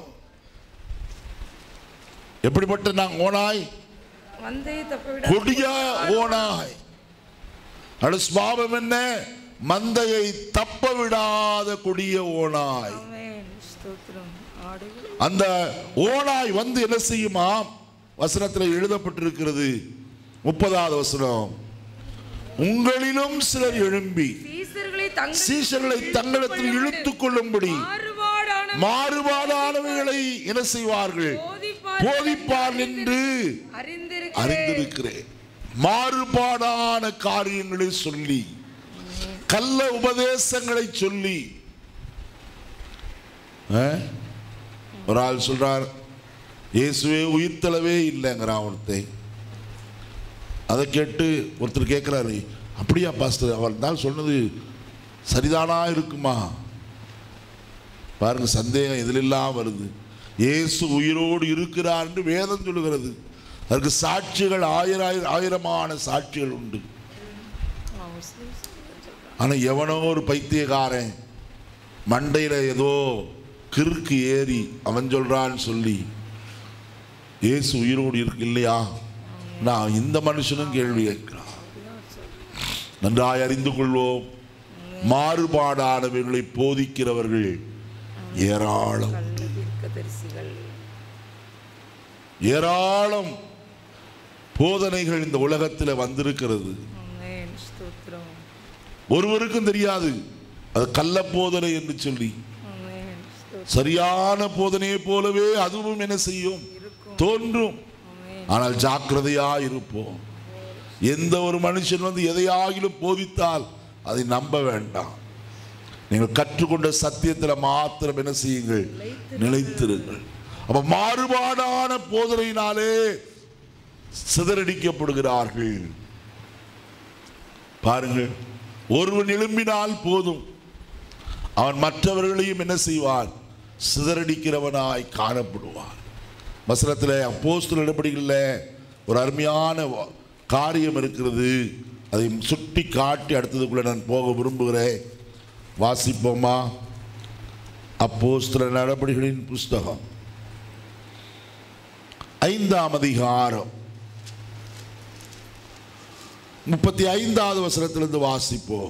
எப்படிப்பட்ட நான் ஓனாய் மந்தையை தப்ப விடாத கொடிய ஓனாய் அது சுவாபம் என்ன மந்தையை தப்ப விடாத கொடிய ஓனாய் ஆமென் ஸ்தோத்திரம் ஆடுகள் அந்த ஓனாய் வந்து என்ன செய்யுமா வசனத்தில் எழுதப்பட்டிருக்கிறது முப்பதாவது வசனம் உங்களிலும் சிலர் எழும்பி சீசர்களை தங்கள் சீஷர்களை தங்களிடத்தில் இழுத்துக் கொள்ளும்படி மாறுபாடான மாறுபாடானவைகளை என்ன செய்வார்கள் போதிப்பார் போதிப்பார் என்று அறிந்திருக்கிறேன் அறிந்திருக்கிறேன் மாறுபாடான காரியங்களை சொல்லி கள்ள உபதேசங்களை சொல்லி ஆ? ஒரு ஆள் சொல்றார் இயேசுவே உயிர்த்தளவே இல்லைங்கிறான் ஒருத்தன் அதை கேட்டு ஒருத்தர் கேட்குறாரு அப்படியா பாஸ்டர் அவர் தான் சொன்னது சரிதானா இருக்குமா பாருங்க சந்தேகம் இதிலெல்லாம் வருது இயேசு உயிரோடு இருக்கிறார் என்று வேதம் சொல்லுகிறது அதற்கு சாட்சிகள் ஆயிரம் ஆயிரம் ஆயிரமான சாட்சிகள் உண்டு ஆனால் எவனோ ஒரு பைத்தியக்காரன் மண்டையில் ஏதோ கிறுக்கு ஏறி அவன் சொல்றான்னு சொல்லி இயேசு உயிரோடு இருக்கு இல்லையா நான் இந்த மனுஷனும் கேள்வி கேட்கிறான் நன்றாய் அறிந்து கொள்வோம் மாறுபாடானவர்களை போதிக்கிறவர்கள் ஏராளம் கள்ள தீர்க்கதரிசிகள் ஏராளம் போதனைகள் இந்த உலகத்தில் வந்திருக்கிறது ஆமென் ஸ்தோத்திரம் ஒருவருக்கும் தெரியாது அது கள்ள போதனை என்று சொல்லி ஆமென் ஸ்தோத்திரம் சரியான போதனையை போலவே அதுவும் என்ன செய்யும் தோன்றும் ஆமென் ஆனால் ஜாக்கிரதையா இருப்போம் எந்த ஒரு மனுஷன் வந்து எதையாகிலும் போதித்தால் அதை நம்ப வேண்டாம் நீங்கள் கற்றுக்கொண்ட சத்தியத்தில் மாத்திரம் என்ன செய்யுங்கள் நிலைத்திருங்கள் அப்ப மாறுபாடான போதனையினாலே சிதறடிக்கப்படுகிறார்கள் பாருங்கள் ஒருவன் எழும்பினால் போதும் அவன் மற்றவர்களையும் என்ன செய்வான் சிதறடிக்கிறவனாய் காணப்படுவான் வசனத்தில் அப்போஸ்தலர் நடவடிக்கைகளில் ஒரு அருமையான வ- காரியம் இருக்கிறது அதை சுட்டி காட்டி அடுத்ததுக்குள்ள நான் போக விரும்புகிறேன் வாசிப்போமா அப்போஸ்தலர் நடவடிக்கைகளின் புஸ்தகம் ஐந்தாம் அதிகாரம் முப்பத்தி ஐந்தாவது வசனத்திலிருந்து வாசிப்போம்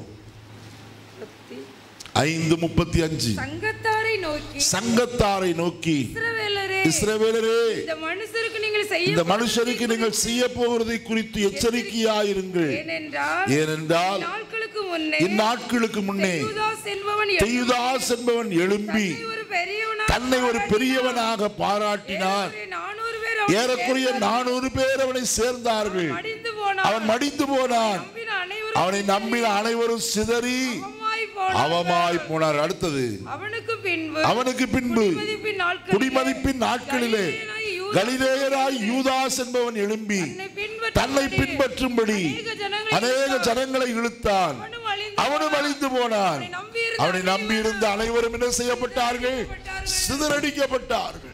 ஐந்து முப்பத்தி அஞ்சு சங்கத்தாரை நோக்கி சங்கத்தாரை நோக்கி இஸ்ரவேலரே இஸ்ரவேலரே இந்த மனுஷருக்கு நீங்கள் செய்ய இந்த மனுஷருக்கு நீங்கள் செய்ய போகிறதை குறித்து எச்சரிக்கையாயிருங்கள் ஏனென்றால் ஏனென்றால் நாட்களுக்கு முன்னே இந்நாட்களுக்கு முன்னே தெயுதாஸ் என்பவன் தெயுதாஸ் என்பவன் எழும்பி தன்னை ஒரு பெரியவனாக தன்னை ஒரு பெரியவனாக பாராட்டினான் நானூறு பேர் அவனை ஏறக்குறைய சேர்ந்தார்கள். நானூறு பேர் அவனை சேர்ந்தார்கள் மடிந்து போனான் அவன் மடிந்து போனான் நம்பின அனைவரும் அவனை நம்பின அனைவரும் சிதறி அவமாய் போனார்கள். அவமாய் போனார் அடுத்தது அவனுக்கு பின்பு அவனுக்கு பின்பு குடிமதிப்பின் நாட்களிலே குடிமதிப்பின் நாட்களிலே கலிலேயனாகிய யூதா கலிலேயராய் யூதாஸ் என்பவன் எழும்பி தன்னை பின்பற்றும்படி தன்னை பின்பற்றும்படி அநேக ஜனங்களை அநேக ஜனங்களை இழுத்தான் அவனும் அழிந்து அவனும் அழிந்து போனான் அவனை நம்பியிருந்த அவனை நம்பியிருந்த அனைவரும் என்ன செய்யப்பட்டார்கள் சிதறடிக்கப்பட்டார்கள்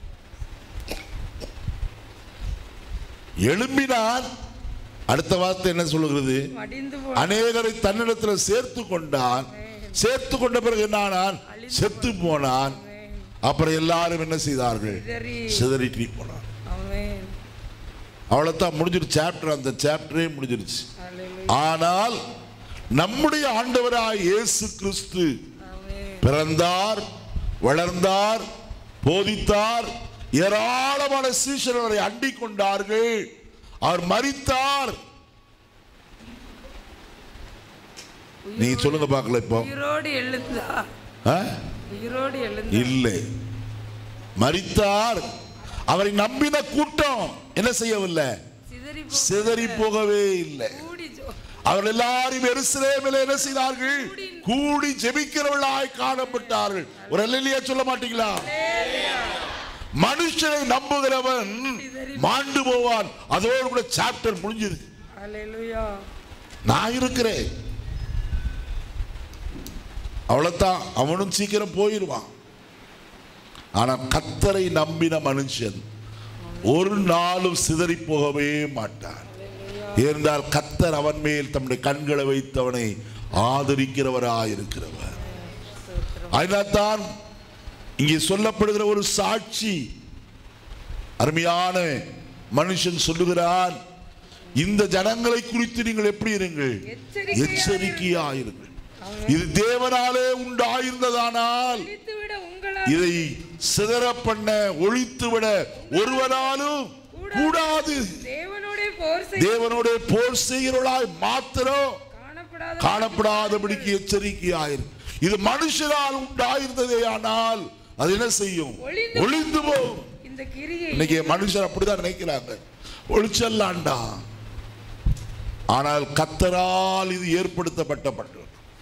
எழும்பினான் அடுத்த வார்த்தை என்ன சொல்லுகிறது மடிந்து போ அநேகரை தன்னிடத்தில் சேர்த்து கொண்டான் சேர்த்து கொண்ட பிறகு என்னானான் செத்து போனான் அப்புறம் எல்லாரும் என்ன செய்தார்கள் சிதறி சிதறிட்டு போனான் ஆமென் அவ்வளவுதான் முடிஞ்சிருச்சு சாப்டர் அந்த சாப்டரே முடிஞ்சிருச்சு ஹalleluya ஆனால் நம்முடைய ஆண்டவராய் இயேசு கிறிஸ்து ஆமென் பிறந்தார் வளர்ந்தார் போதித்தார் ஏராளமான சீஷர்கள் அவரை அண்டிக் கொண்டார்கள் அவர் மரித்தார் நீங்க சொல்லுங்க பார்க்கல இப்போ உயிரோடு எழுந்தா ஆ? உயிரோடு எழுந்தா இல்லை மரித்தார் அவரை நம்பின கூட்டம் என்ன செய்யவில்லை சிதறி சிதறி போகவே இல்லை கூடி ஜோ- அவர்கள் எல்லாரும் எருசலேமில் என்ன செய்தார்கள் கூடி ஜெபிக்கிறவர்களாய் காணப்பட்டார்கள் ஒரு அல்லையா சொல்ல மாட்டீங்களா மனுஷனை நம்புகிறவன் மாண்டு போவான் அதோடு கூட சாப்டர் முடிஞ்சது ஹalleluya நான் இருக்கிறேன் அவ்வளவுதான் அவனும் சீக்கிரம் போயிடுவான் ஆனா கத்தரை நம்பின மனுஷன் ஒரு நாளும் சிதறி போகவே மாட்டான் இருந்தால் கத்தர் அவன் மேல் தம்முடைய கண்களை வைத்து அவனை ஆதரிக்கிறவராயிருக்கிறவர் அதனால்தான் இங்கே சொல்லப்படுகிற ஒரு சாட்சி அருமையான மனுஷன் சொல்லுகிறான் இந்த ஜனங்களை குறித்து நீங்கள் எப்படி இருங்கள் எச்சரிக்கையாயிருங்கள். எச்சரிக்கையாயிருங்கள் இது தேவனாலே உண்டாயிருந்ததானால் விட உங்களால் இதை சிதற பண்ண ஒழித்து விட ஒருவனாலும் கூடாது தேவனோட போர் செய்ய தேவனோட போர் செய்கிறவளாய் மாத்திரம் காணப்படாத காணப்படாதபடிக்கு எச்சரிக்கையாயிரு இது மனுஷரால் உண்டாயிருந்ததே ஆனால் அது என்ன செய்யும் ஒளிந்து ஒளிந்து போகும் இந்த கிரியை இன்னைக்கு மனுஷர் அப்படிதான் நினைக்கிறாங்க ஒளிச்சல்லாண்டா ஆனால் கத்தரால் இது ஏற்படுத்தப்பட்டப்பட்டது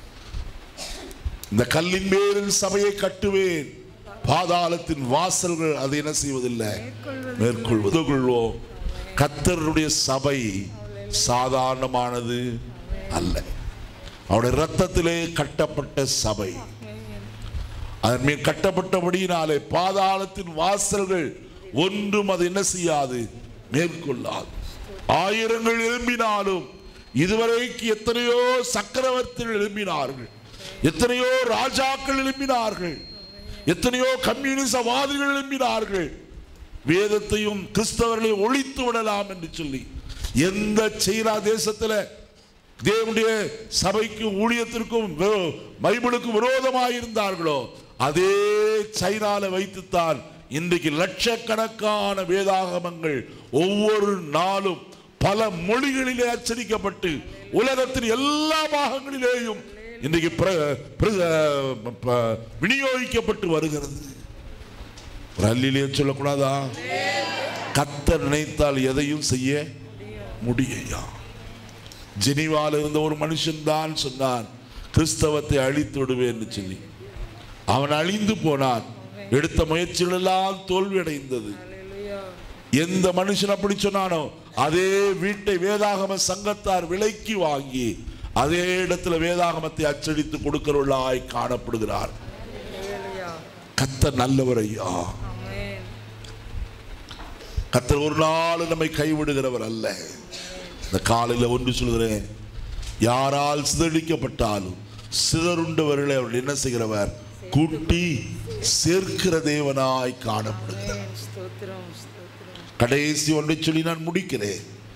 இந்த கல்லின் மேலில் சபையை கட்டுவேன் பாதாளத்தின் வாசல்கள் அதை என்ன செய்வதில்லை மேற்கொள்வது கொள்வோம் கத்தருடைய சபை சாதாரணமானது அல்ல அவருடைய ரத்தத்திலே கட்டப்பட்ட சபை அதன் மேல் கட்டப்பட்டபடியினாலே பாதாளத்தின் வாசல்கள் ஒன்றும் அது என்ன செய்யாது மேற்கொள்ளாது ஆயிரங்கள் எழும்பினாலும் இதுவரைக்கு எத்தனையோ சக்கரவர்த்திகள் எழும்பினார்கள் எத்தனையோ ராஜாக்கள் எழும்பினார்கள் எத்தனையோ கம்யூனிசவாதிகள் எழும்பினார்கள் வேதத்தையும் கிறிஸ்தவர்களையும் ஒழித்து விடலாம் என்று சொல்லி எந்த சீனா தேசத்துல தேவனுடைய சபைக்கும் ஊழியத்திற்கும் விரோ- பைபிளுக்கும் விரோதமாக இருந்தார்களோ அதே சைனால வைத்துத்தான் இன்றைக்கு லட்சக்கணக்கான வேதாகமங்கள் ஒவ்வொரு நாளும் பல மொழிகளிலே அச்சடிக்கப்பட்டு உலகத்தின் எல்லா பாகங்களிலேயும் இன்றைக்கு பிர- பிர- ப- விநியோகிக்கப்பட்டு வருகிறது ஒரு அல்லிலேயே சொல்லக்கூடாதா கத்தர் நினைத்தால் எதையும் செய்ய முடியா ஜெனிவால இருந்த ஒரு மனுஷன் தான் சொன்னான் கிறிஸ்தவத்தை அழித்து விடுவேன் சொல்லி அவன் அழிந்து போனான் எடுத்த முயற்சிகள் எல்லாம் தோல்வி அடைந்தது எந்த மனுஷன் அப்படி சொன்னானோ அதே வீட்டை வேதாகம சங்கத்தார் விலைக்கு வாங்கி அதே இடத்துல வேதாகமத்தை அச்சடித்து கொடுக்கிறவர்களாய் காணப்படுகிறார் கத்தர் நல்லவர் ஐயா ஆமென் கத்தர் ஒரு நாள் நம்மை கைவிடுகிறவர் அல்ல இந்த காலையில் ஒன்று சொல்கிறேன் யாரால் சிதறடிக்கப்பட்டாலும் சிதறுண்டவர்களை அவர் என்ன செய்கிறவர் கூட்டி சேர்க்கிற தேவனாய் காணப்படுகிறார் ஸ்தோத்திரம் ஸ்தோத்திரம் கடைசி ஒன்றை சொல்லி நான் முடிக்கிறேன்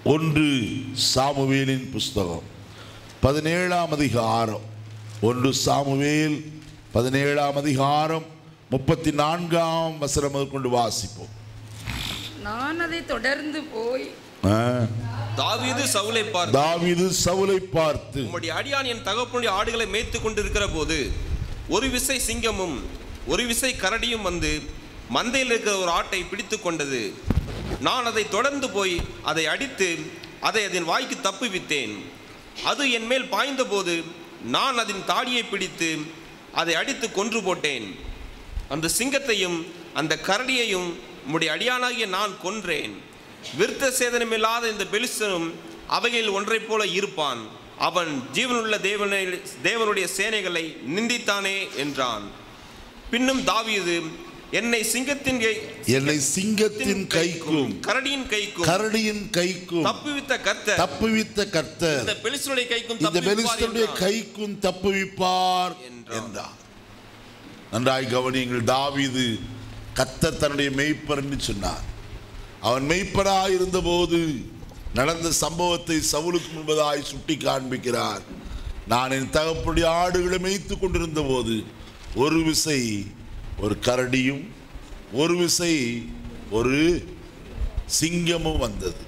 ஒன்று சாமுவேலின் புஸ்தகம் பதினேழாம் அதிகாரம் ஒன்று சாமுவேல் பதினேழாம் அதிகாரம் முப்பத்தி நான்காம் வசனம் முதற்கொண்டு வாசிப்போம் நான் அதை தொடர்ந்து போய் ஆ. தாவீது சவுலை பார்த்து தாவீது சவுலை பார்த்து உம்முடைய அடியான் என் தகப்பனுடைய ஆடுகளை மேய்த்து கொண்டிருக்கிற போது ஒரு விசை சிங்கமும் ஒரு விசை கரடியும் வந்து மந்தையில் இருக்கிற ஒரு ஆட்டை பிடித்து கொண்டது நான் அதை தொடர்ந்து போய் அதை அடித்து அதை அதன் வாய்க்கு தப்புவித்தேன் அது என் மேல் பாய்ந்தபோது நான் அதன் தாடியை பிடித்து அதை அடித்து கொன்று போட்டேன் அந்த சிங்கத்தையும் அந்த கரடியையும் உம்முடைய அடியானாகிய நான் கொன்றேன் விருத்த சேதனமில்லாத இந்த பெலிஸ்தனும் அவைகளில் ஒன்றைப் போல இருப்பான் அவன் ஜீவனுள்ள தேவனை தேவனுடைய சேனைகளை நிந்தித்தானே என்றான் பின்னும் தாவீது என்னை சிங்கத்தின் கை- என்னை சிங்கத்தின் கைக்கும் கரடியின் கைக்கும் கரடியின் கைக்கும் தப்புவித்த கர்த்தர் தப்புவித்த கர்த்தர் இந்த பெலிஸ்தனுடைய கைக்கும் இந்த தப்புவிப்பார் பெலிஸ்தனுடைய என்றான். கைக்கும் தப்புவிப்பார் என்றான். என்றார் நன்றாய் கவனியுங்கள் தாவீது கர்த்தர் தன்னுடைய மெய்ப்பர் என்று சொன்னார் அவன் மெய்ப்பராய் இருந்தபோது நடந்த சம்பவத்தை சவுலுக்கு முன்பதாய் சுட்டி காண்பிக்கிறார் நான் என் தகப்பனுடைய ஆடுகளை மேய்த்து கொண்டிருந்த போது ஒரு விசை ஒரு கரடியும் ஒரு விசை ஒரு சிங்கமும் வந்தது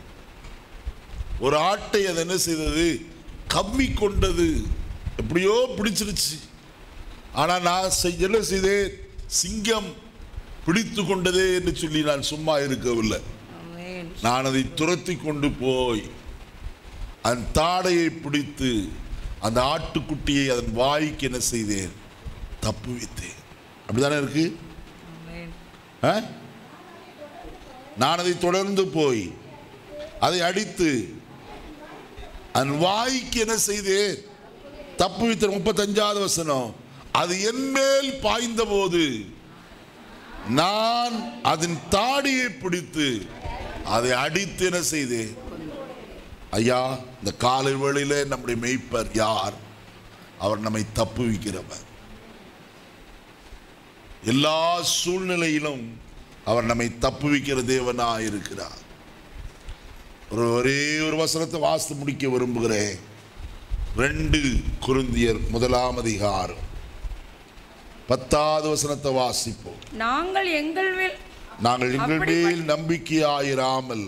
ஒரு ஆட்டை அது என்ன செய்தது கவ்வி கொண்டது எப்படியோ பிடிச்சிருச்சு ஆனால் நான் செய்- என்ன செய்தேன் சிங்கம் பிடித்து கொண்டதே என்று சொல்லி நான் சும்மா இருக்கவில்லை ஆமென். நான் அதை துரத்தி கொண்டு போய் அதன் தாடையை பிடித்து அந்த ஆட்டுக்குட்டியை அதன் வாய்க்கு என்ன செய்தேன் தப்பு வைத்தேன் அப்படிதானே இருக்கு ஆமென். ஆ? நான் அதை தொடர்ந்து போய் அதை அடித்து அதன் வாய்க்கு என்ன செய்தேன் தப்பு வைத்த முப்பத்தஞ்சாவது வசனம் அது என் மேல் பாய்ந்த போது நான் அதன் தாடியை பிடித்து அதை அடித்து என்ன செய்தேன் ஐயா இந்த காலை வேளையில நம்முடைய மெய்ப்பர் யார் அவர் நம்மை தப்புவிக்கிறவர் எல்லா சூழ்நிலையிலும் அவர் நம்மை தப்புவிக்கிற தேவனாய் இருக்கிறார் ஒரு ஒரே ஒரு வசனத்தை வாசித்து முடிக்க விரும்புகிறேன் ரெண்டு குருந்தியர் முதலாம் அதிகாரம் பத்தாவது வசனத்தை வாசிப்போம் நாங்கள் எங்கள் மேல் நாங்கள் எங்கள் அப்படிப்பட்ட- மேல் நம்பிக்கையாயிராமல்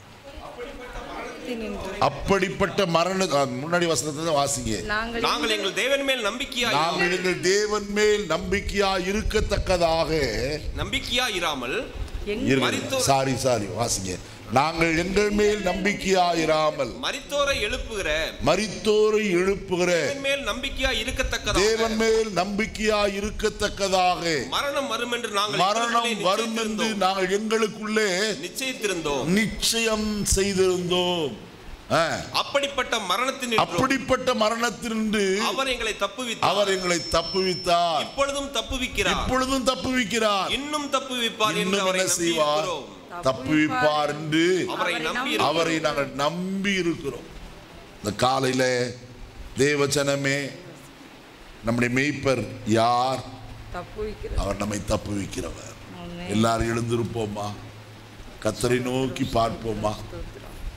நின்று அப்படிப்பட்ட மரண ஆ, முன்னாடி வசனத்தை தான் வாசிங்க நாங்கள் நாங்கள் எங்கள் தேவன் மேல் நம்பிக்கையாய் நாங்கள் எங்கள் தேவன் மேல் நம்பிக்கையா இருக்கத்தக்கதாக நம்பிக்கையா இராமல் எங்கள் மரித்தோர்- சாரி சாரி வாசிங்க நாங்கள் எங்கள் மேல் நம்பிக்கையா இராமல் மரித்தோரை எழுப்புகிற மரித்தோரை எழுப்புகிற தேவன் மேல் நம்பிக்கையா இருக்கத்தக்கதாக தேவன் மேல் நம்பிக்கையா இருக்கத்தக்கதாக மரணம் வரும் என்று நாங்கள் மரணம் எங்களுக்குள்ளே வரும் என்று நிச்சயித்திருந்தோம். நாங்கள் எங்களுக்குள்ளே நிச்சயித்திருந்தோம் நிச்சயம் செய்திருந்தோம் ஆ, அப்படிப்பட்ட மரணத்தின் அப்படிப்பட்ட மரணத்தினின்று அவர் எங்களை தப்புவித்தார் அவர் எங்களை தப்புவித்தார் இப்பொழுதும் தப்புவிக்கிறார் இப்பொழுதும் தப்புவிக்கிறார் இன்னும் தப்புவிப்பார் என்று இன்னும் அவரை என்ன நம்பி செய்வார் இருக்கிறோம் தப்புவிப்பார் என்று அவரை அவரை நம்பி நம்பி- அவரை நாங்கள் நம்பி இருக்கிறோம் இந்த காலையில தேவச்சனமே நம்முடைய மெய்ப்பர் யார் தப்புவிக்கிறது அவர் நம்மை தப்புவிக்கிறவர் ஆமென். எல்லாரும் எழுந்திருப்போமா கத்தரை நோக்கி பார்ப்போமா ஸ்தோத்திரம்.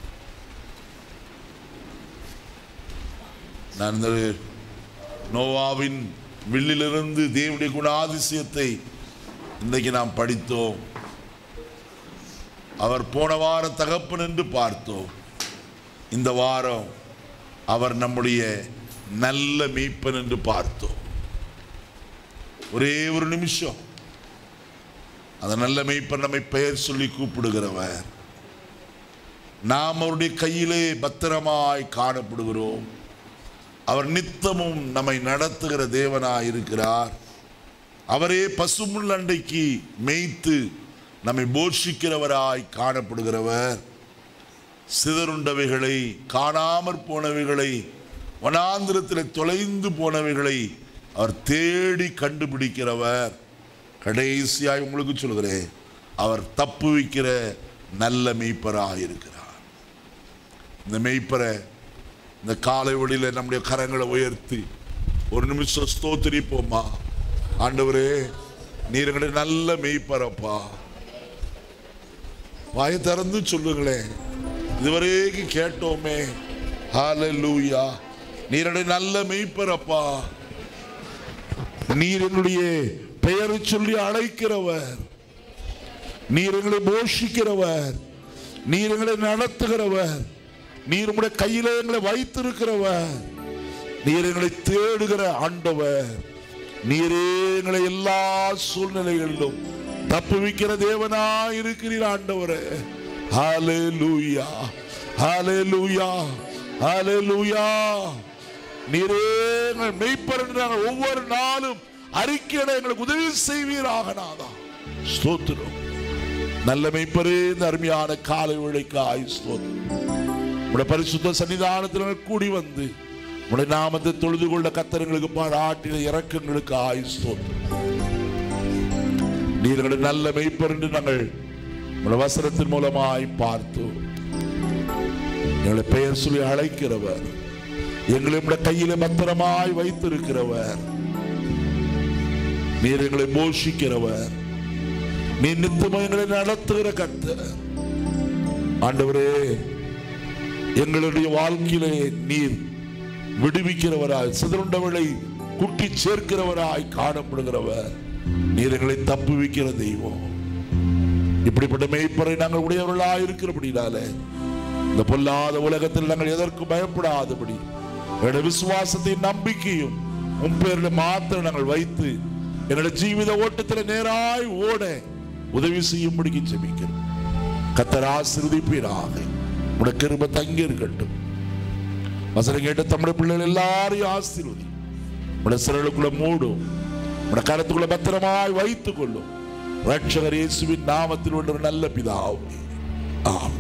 நான் இந்த நோவாவின் வில்லிலிருந்து தேவனுடைய குணாதிசயத்தை இன்றைக்கு நாம் படித்தோம் அவர் போன வாரம் தகப்பன் என்று பார்த்தோம் இந்த வாரம் அவர் நம்முடைய நல்ல மீட்பன் என்று பார்த்தோம் ஒரே ஒரு நிமிஷம் அந்த நல்ல மெய்ப்பன் நம்மை பெயர் சொல்லி கூப்பிடுகிறவர் நாம் அவருடைய கையிலே பத்திரமாய் காணப்படுகிறோம் அவர் நித்தமும் நம்மை நடத்துகிற தேவனாய் இருக்கிறார் அவரே பசுமுள் அண்டைக்கு மேய்த்து நம்மை போஷிக்கிறவராய் காணப்படுகிறவர் சிதறுண்டவைகளை காணாமற் போனவைகளை வனாந்திரத்தில் தொலைந்து போனவைகளை அவர் தேடி கண்டுபிடிக்கிறவர் கடைசியாய் உங்களுக்கு சொல்கிறேன் அவர் தப்புவிக்கிற நல்ல மெய்ப்பராய் இருக்கிறார் இந்த மெய்ப்பரை இந்த காலை ஒளியில நம்முடைய கரங்களை உயர்த்தி ஒரு நிமிஷம் ஸ்தோத்திரிப்போமா ஆண்டவரே நீர் எங்களுடைய நல்ல மெய்ப்பரப்பா வாயை திறந்து சொல்லுங்களேன் இதுவரைக்கும் கேட்டோமே ஹalleluya நீர் என்னுடைய நல்ல மெய்ப்பரப்பா நீர் என்னுடைய பெயரை சொல்லி அழைக்கிறவர் நீர் எங்களை போஷிக்கிறவர் நீர் எங்களை நடத்துகிறவர் நீர் உடைய கையில எங்களை வைத்திருக்கிறவர் நீர் எங்களை தேடுகிற ஆண்டவர் நீரே எங்களை எல்லா சூழ்நிலைகளிலும் தப்புவிக்கிற தேவனாய் இருக்கிறீர் ஆண்டவரே ஹalleluya ஹalleluya ஹalleluya நீரே எங்கள் மெய்ப்பர் என்று நாங்கள் ஒவ்வொரு நாளும் அறிக்கையிட எங்களுக்கு உதவி செய்வீராக நாதா ஸ்தோத்திரம் நல்ல மெய்ப்பரே இந்த அருமையான காலை உழைக்க ஆயுஸ்தோத்திரம் உடைய பரிசுத்த சன்னிதானத்தில் நாங்கள் கூடி வந்து உடைய நாமத்தை தொழுது கொள்ள கத்தரங்களுக்கு பாராட்டின இறக்கங்களுக்கு ஆயுஸ்தோத்திரம் நீர்களுடைய நல்ல மெய்ப்பர் என்று நாங்கள் உடைய வசனத்தின் மூலமாய் பார்த்தோம் எங்களை பெயர் சொல்லி அழைக்கிறவர் எங்களை உடைய கையில பத்திரமாய் வைத்திருக்கிறவர் நீர் எங்களை போஷிக்கிறவர் நீ நித்தமும் எங்களை நடத்துகிற கர்த்தர் ஆண்டவரே எங்களுடைய வாழ்க்கையிலே நீர் விடுவிக்கிறவராய் சிதறுண்டவளை குட்டி சேர்க்கிறவராய் காணப்படுகிறவர் நீர் எங்களை தப்புவிக்கிற தெய்வம் இப்படிப்பட்ட மெய்ப்பரை நாங்கள் உடையவர்களாய் இருக்கிறபடினாலே இந்த பொல்லாத உலகத்தில் நாங்கள் எதற்கும் பயப்படாதபடி எங்களுடைய விசுவாசத்தையும் நம்பிக்கையும் உன் பேரில் மாத்திரம் நாங்கள் வைத்து எங்களுடைய ஜீவித ஓட்டத்தில் நேராய் ஓட உதவி செய்யும்படிக்கு ஜெபிக்கிறோம் கத்தர் ஆசிர்வதிப்பீராக உடைய கிருப தங்கி இருக்கட்டும் வசனம் கேட்ட தமிழ் பிள்ளைகள் எல்லாரையும் ஆசீர்வதி உடைய சிறலுக்குள்ள மூடும் உடைய கரத்துக்குள்ள பத்திரமாய் வைத்துக் கொள்ளும் ரட்சகர் இயேசுவின் நாமத்தில் உள்ள ஒரு நல்ல பிதாவே ஆமென்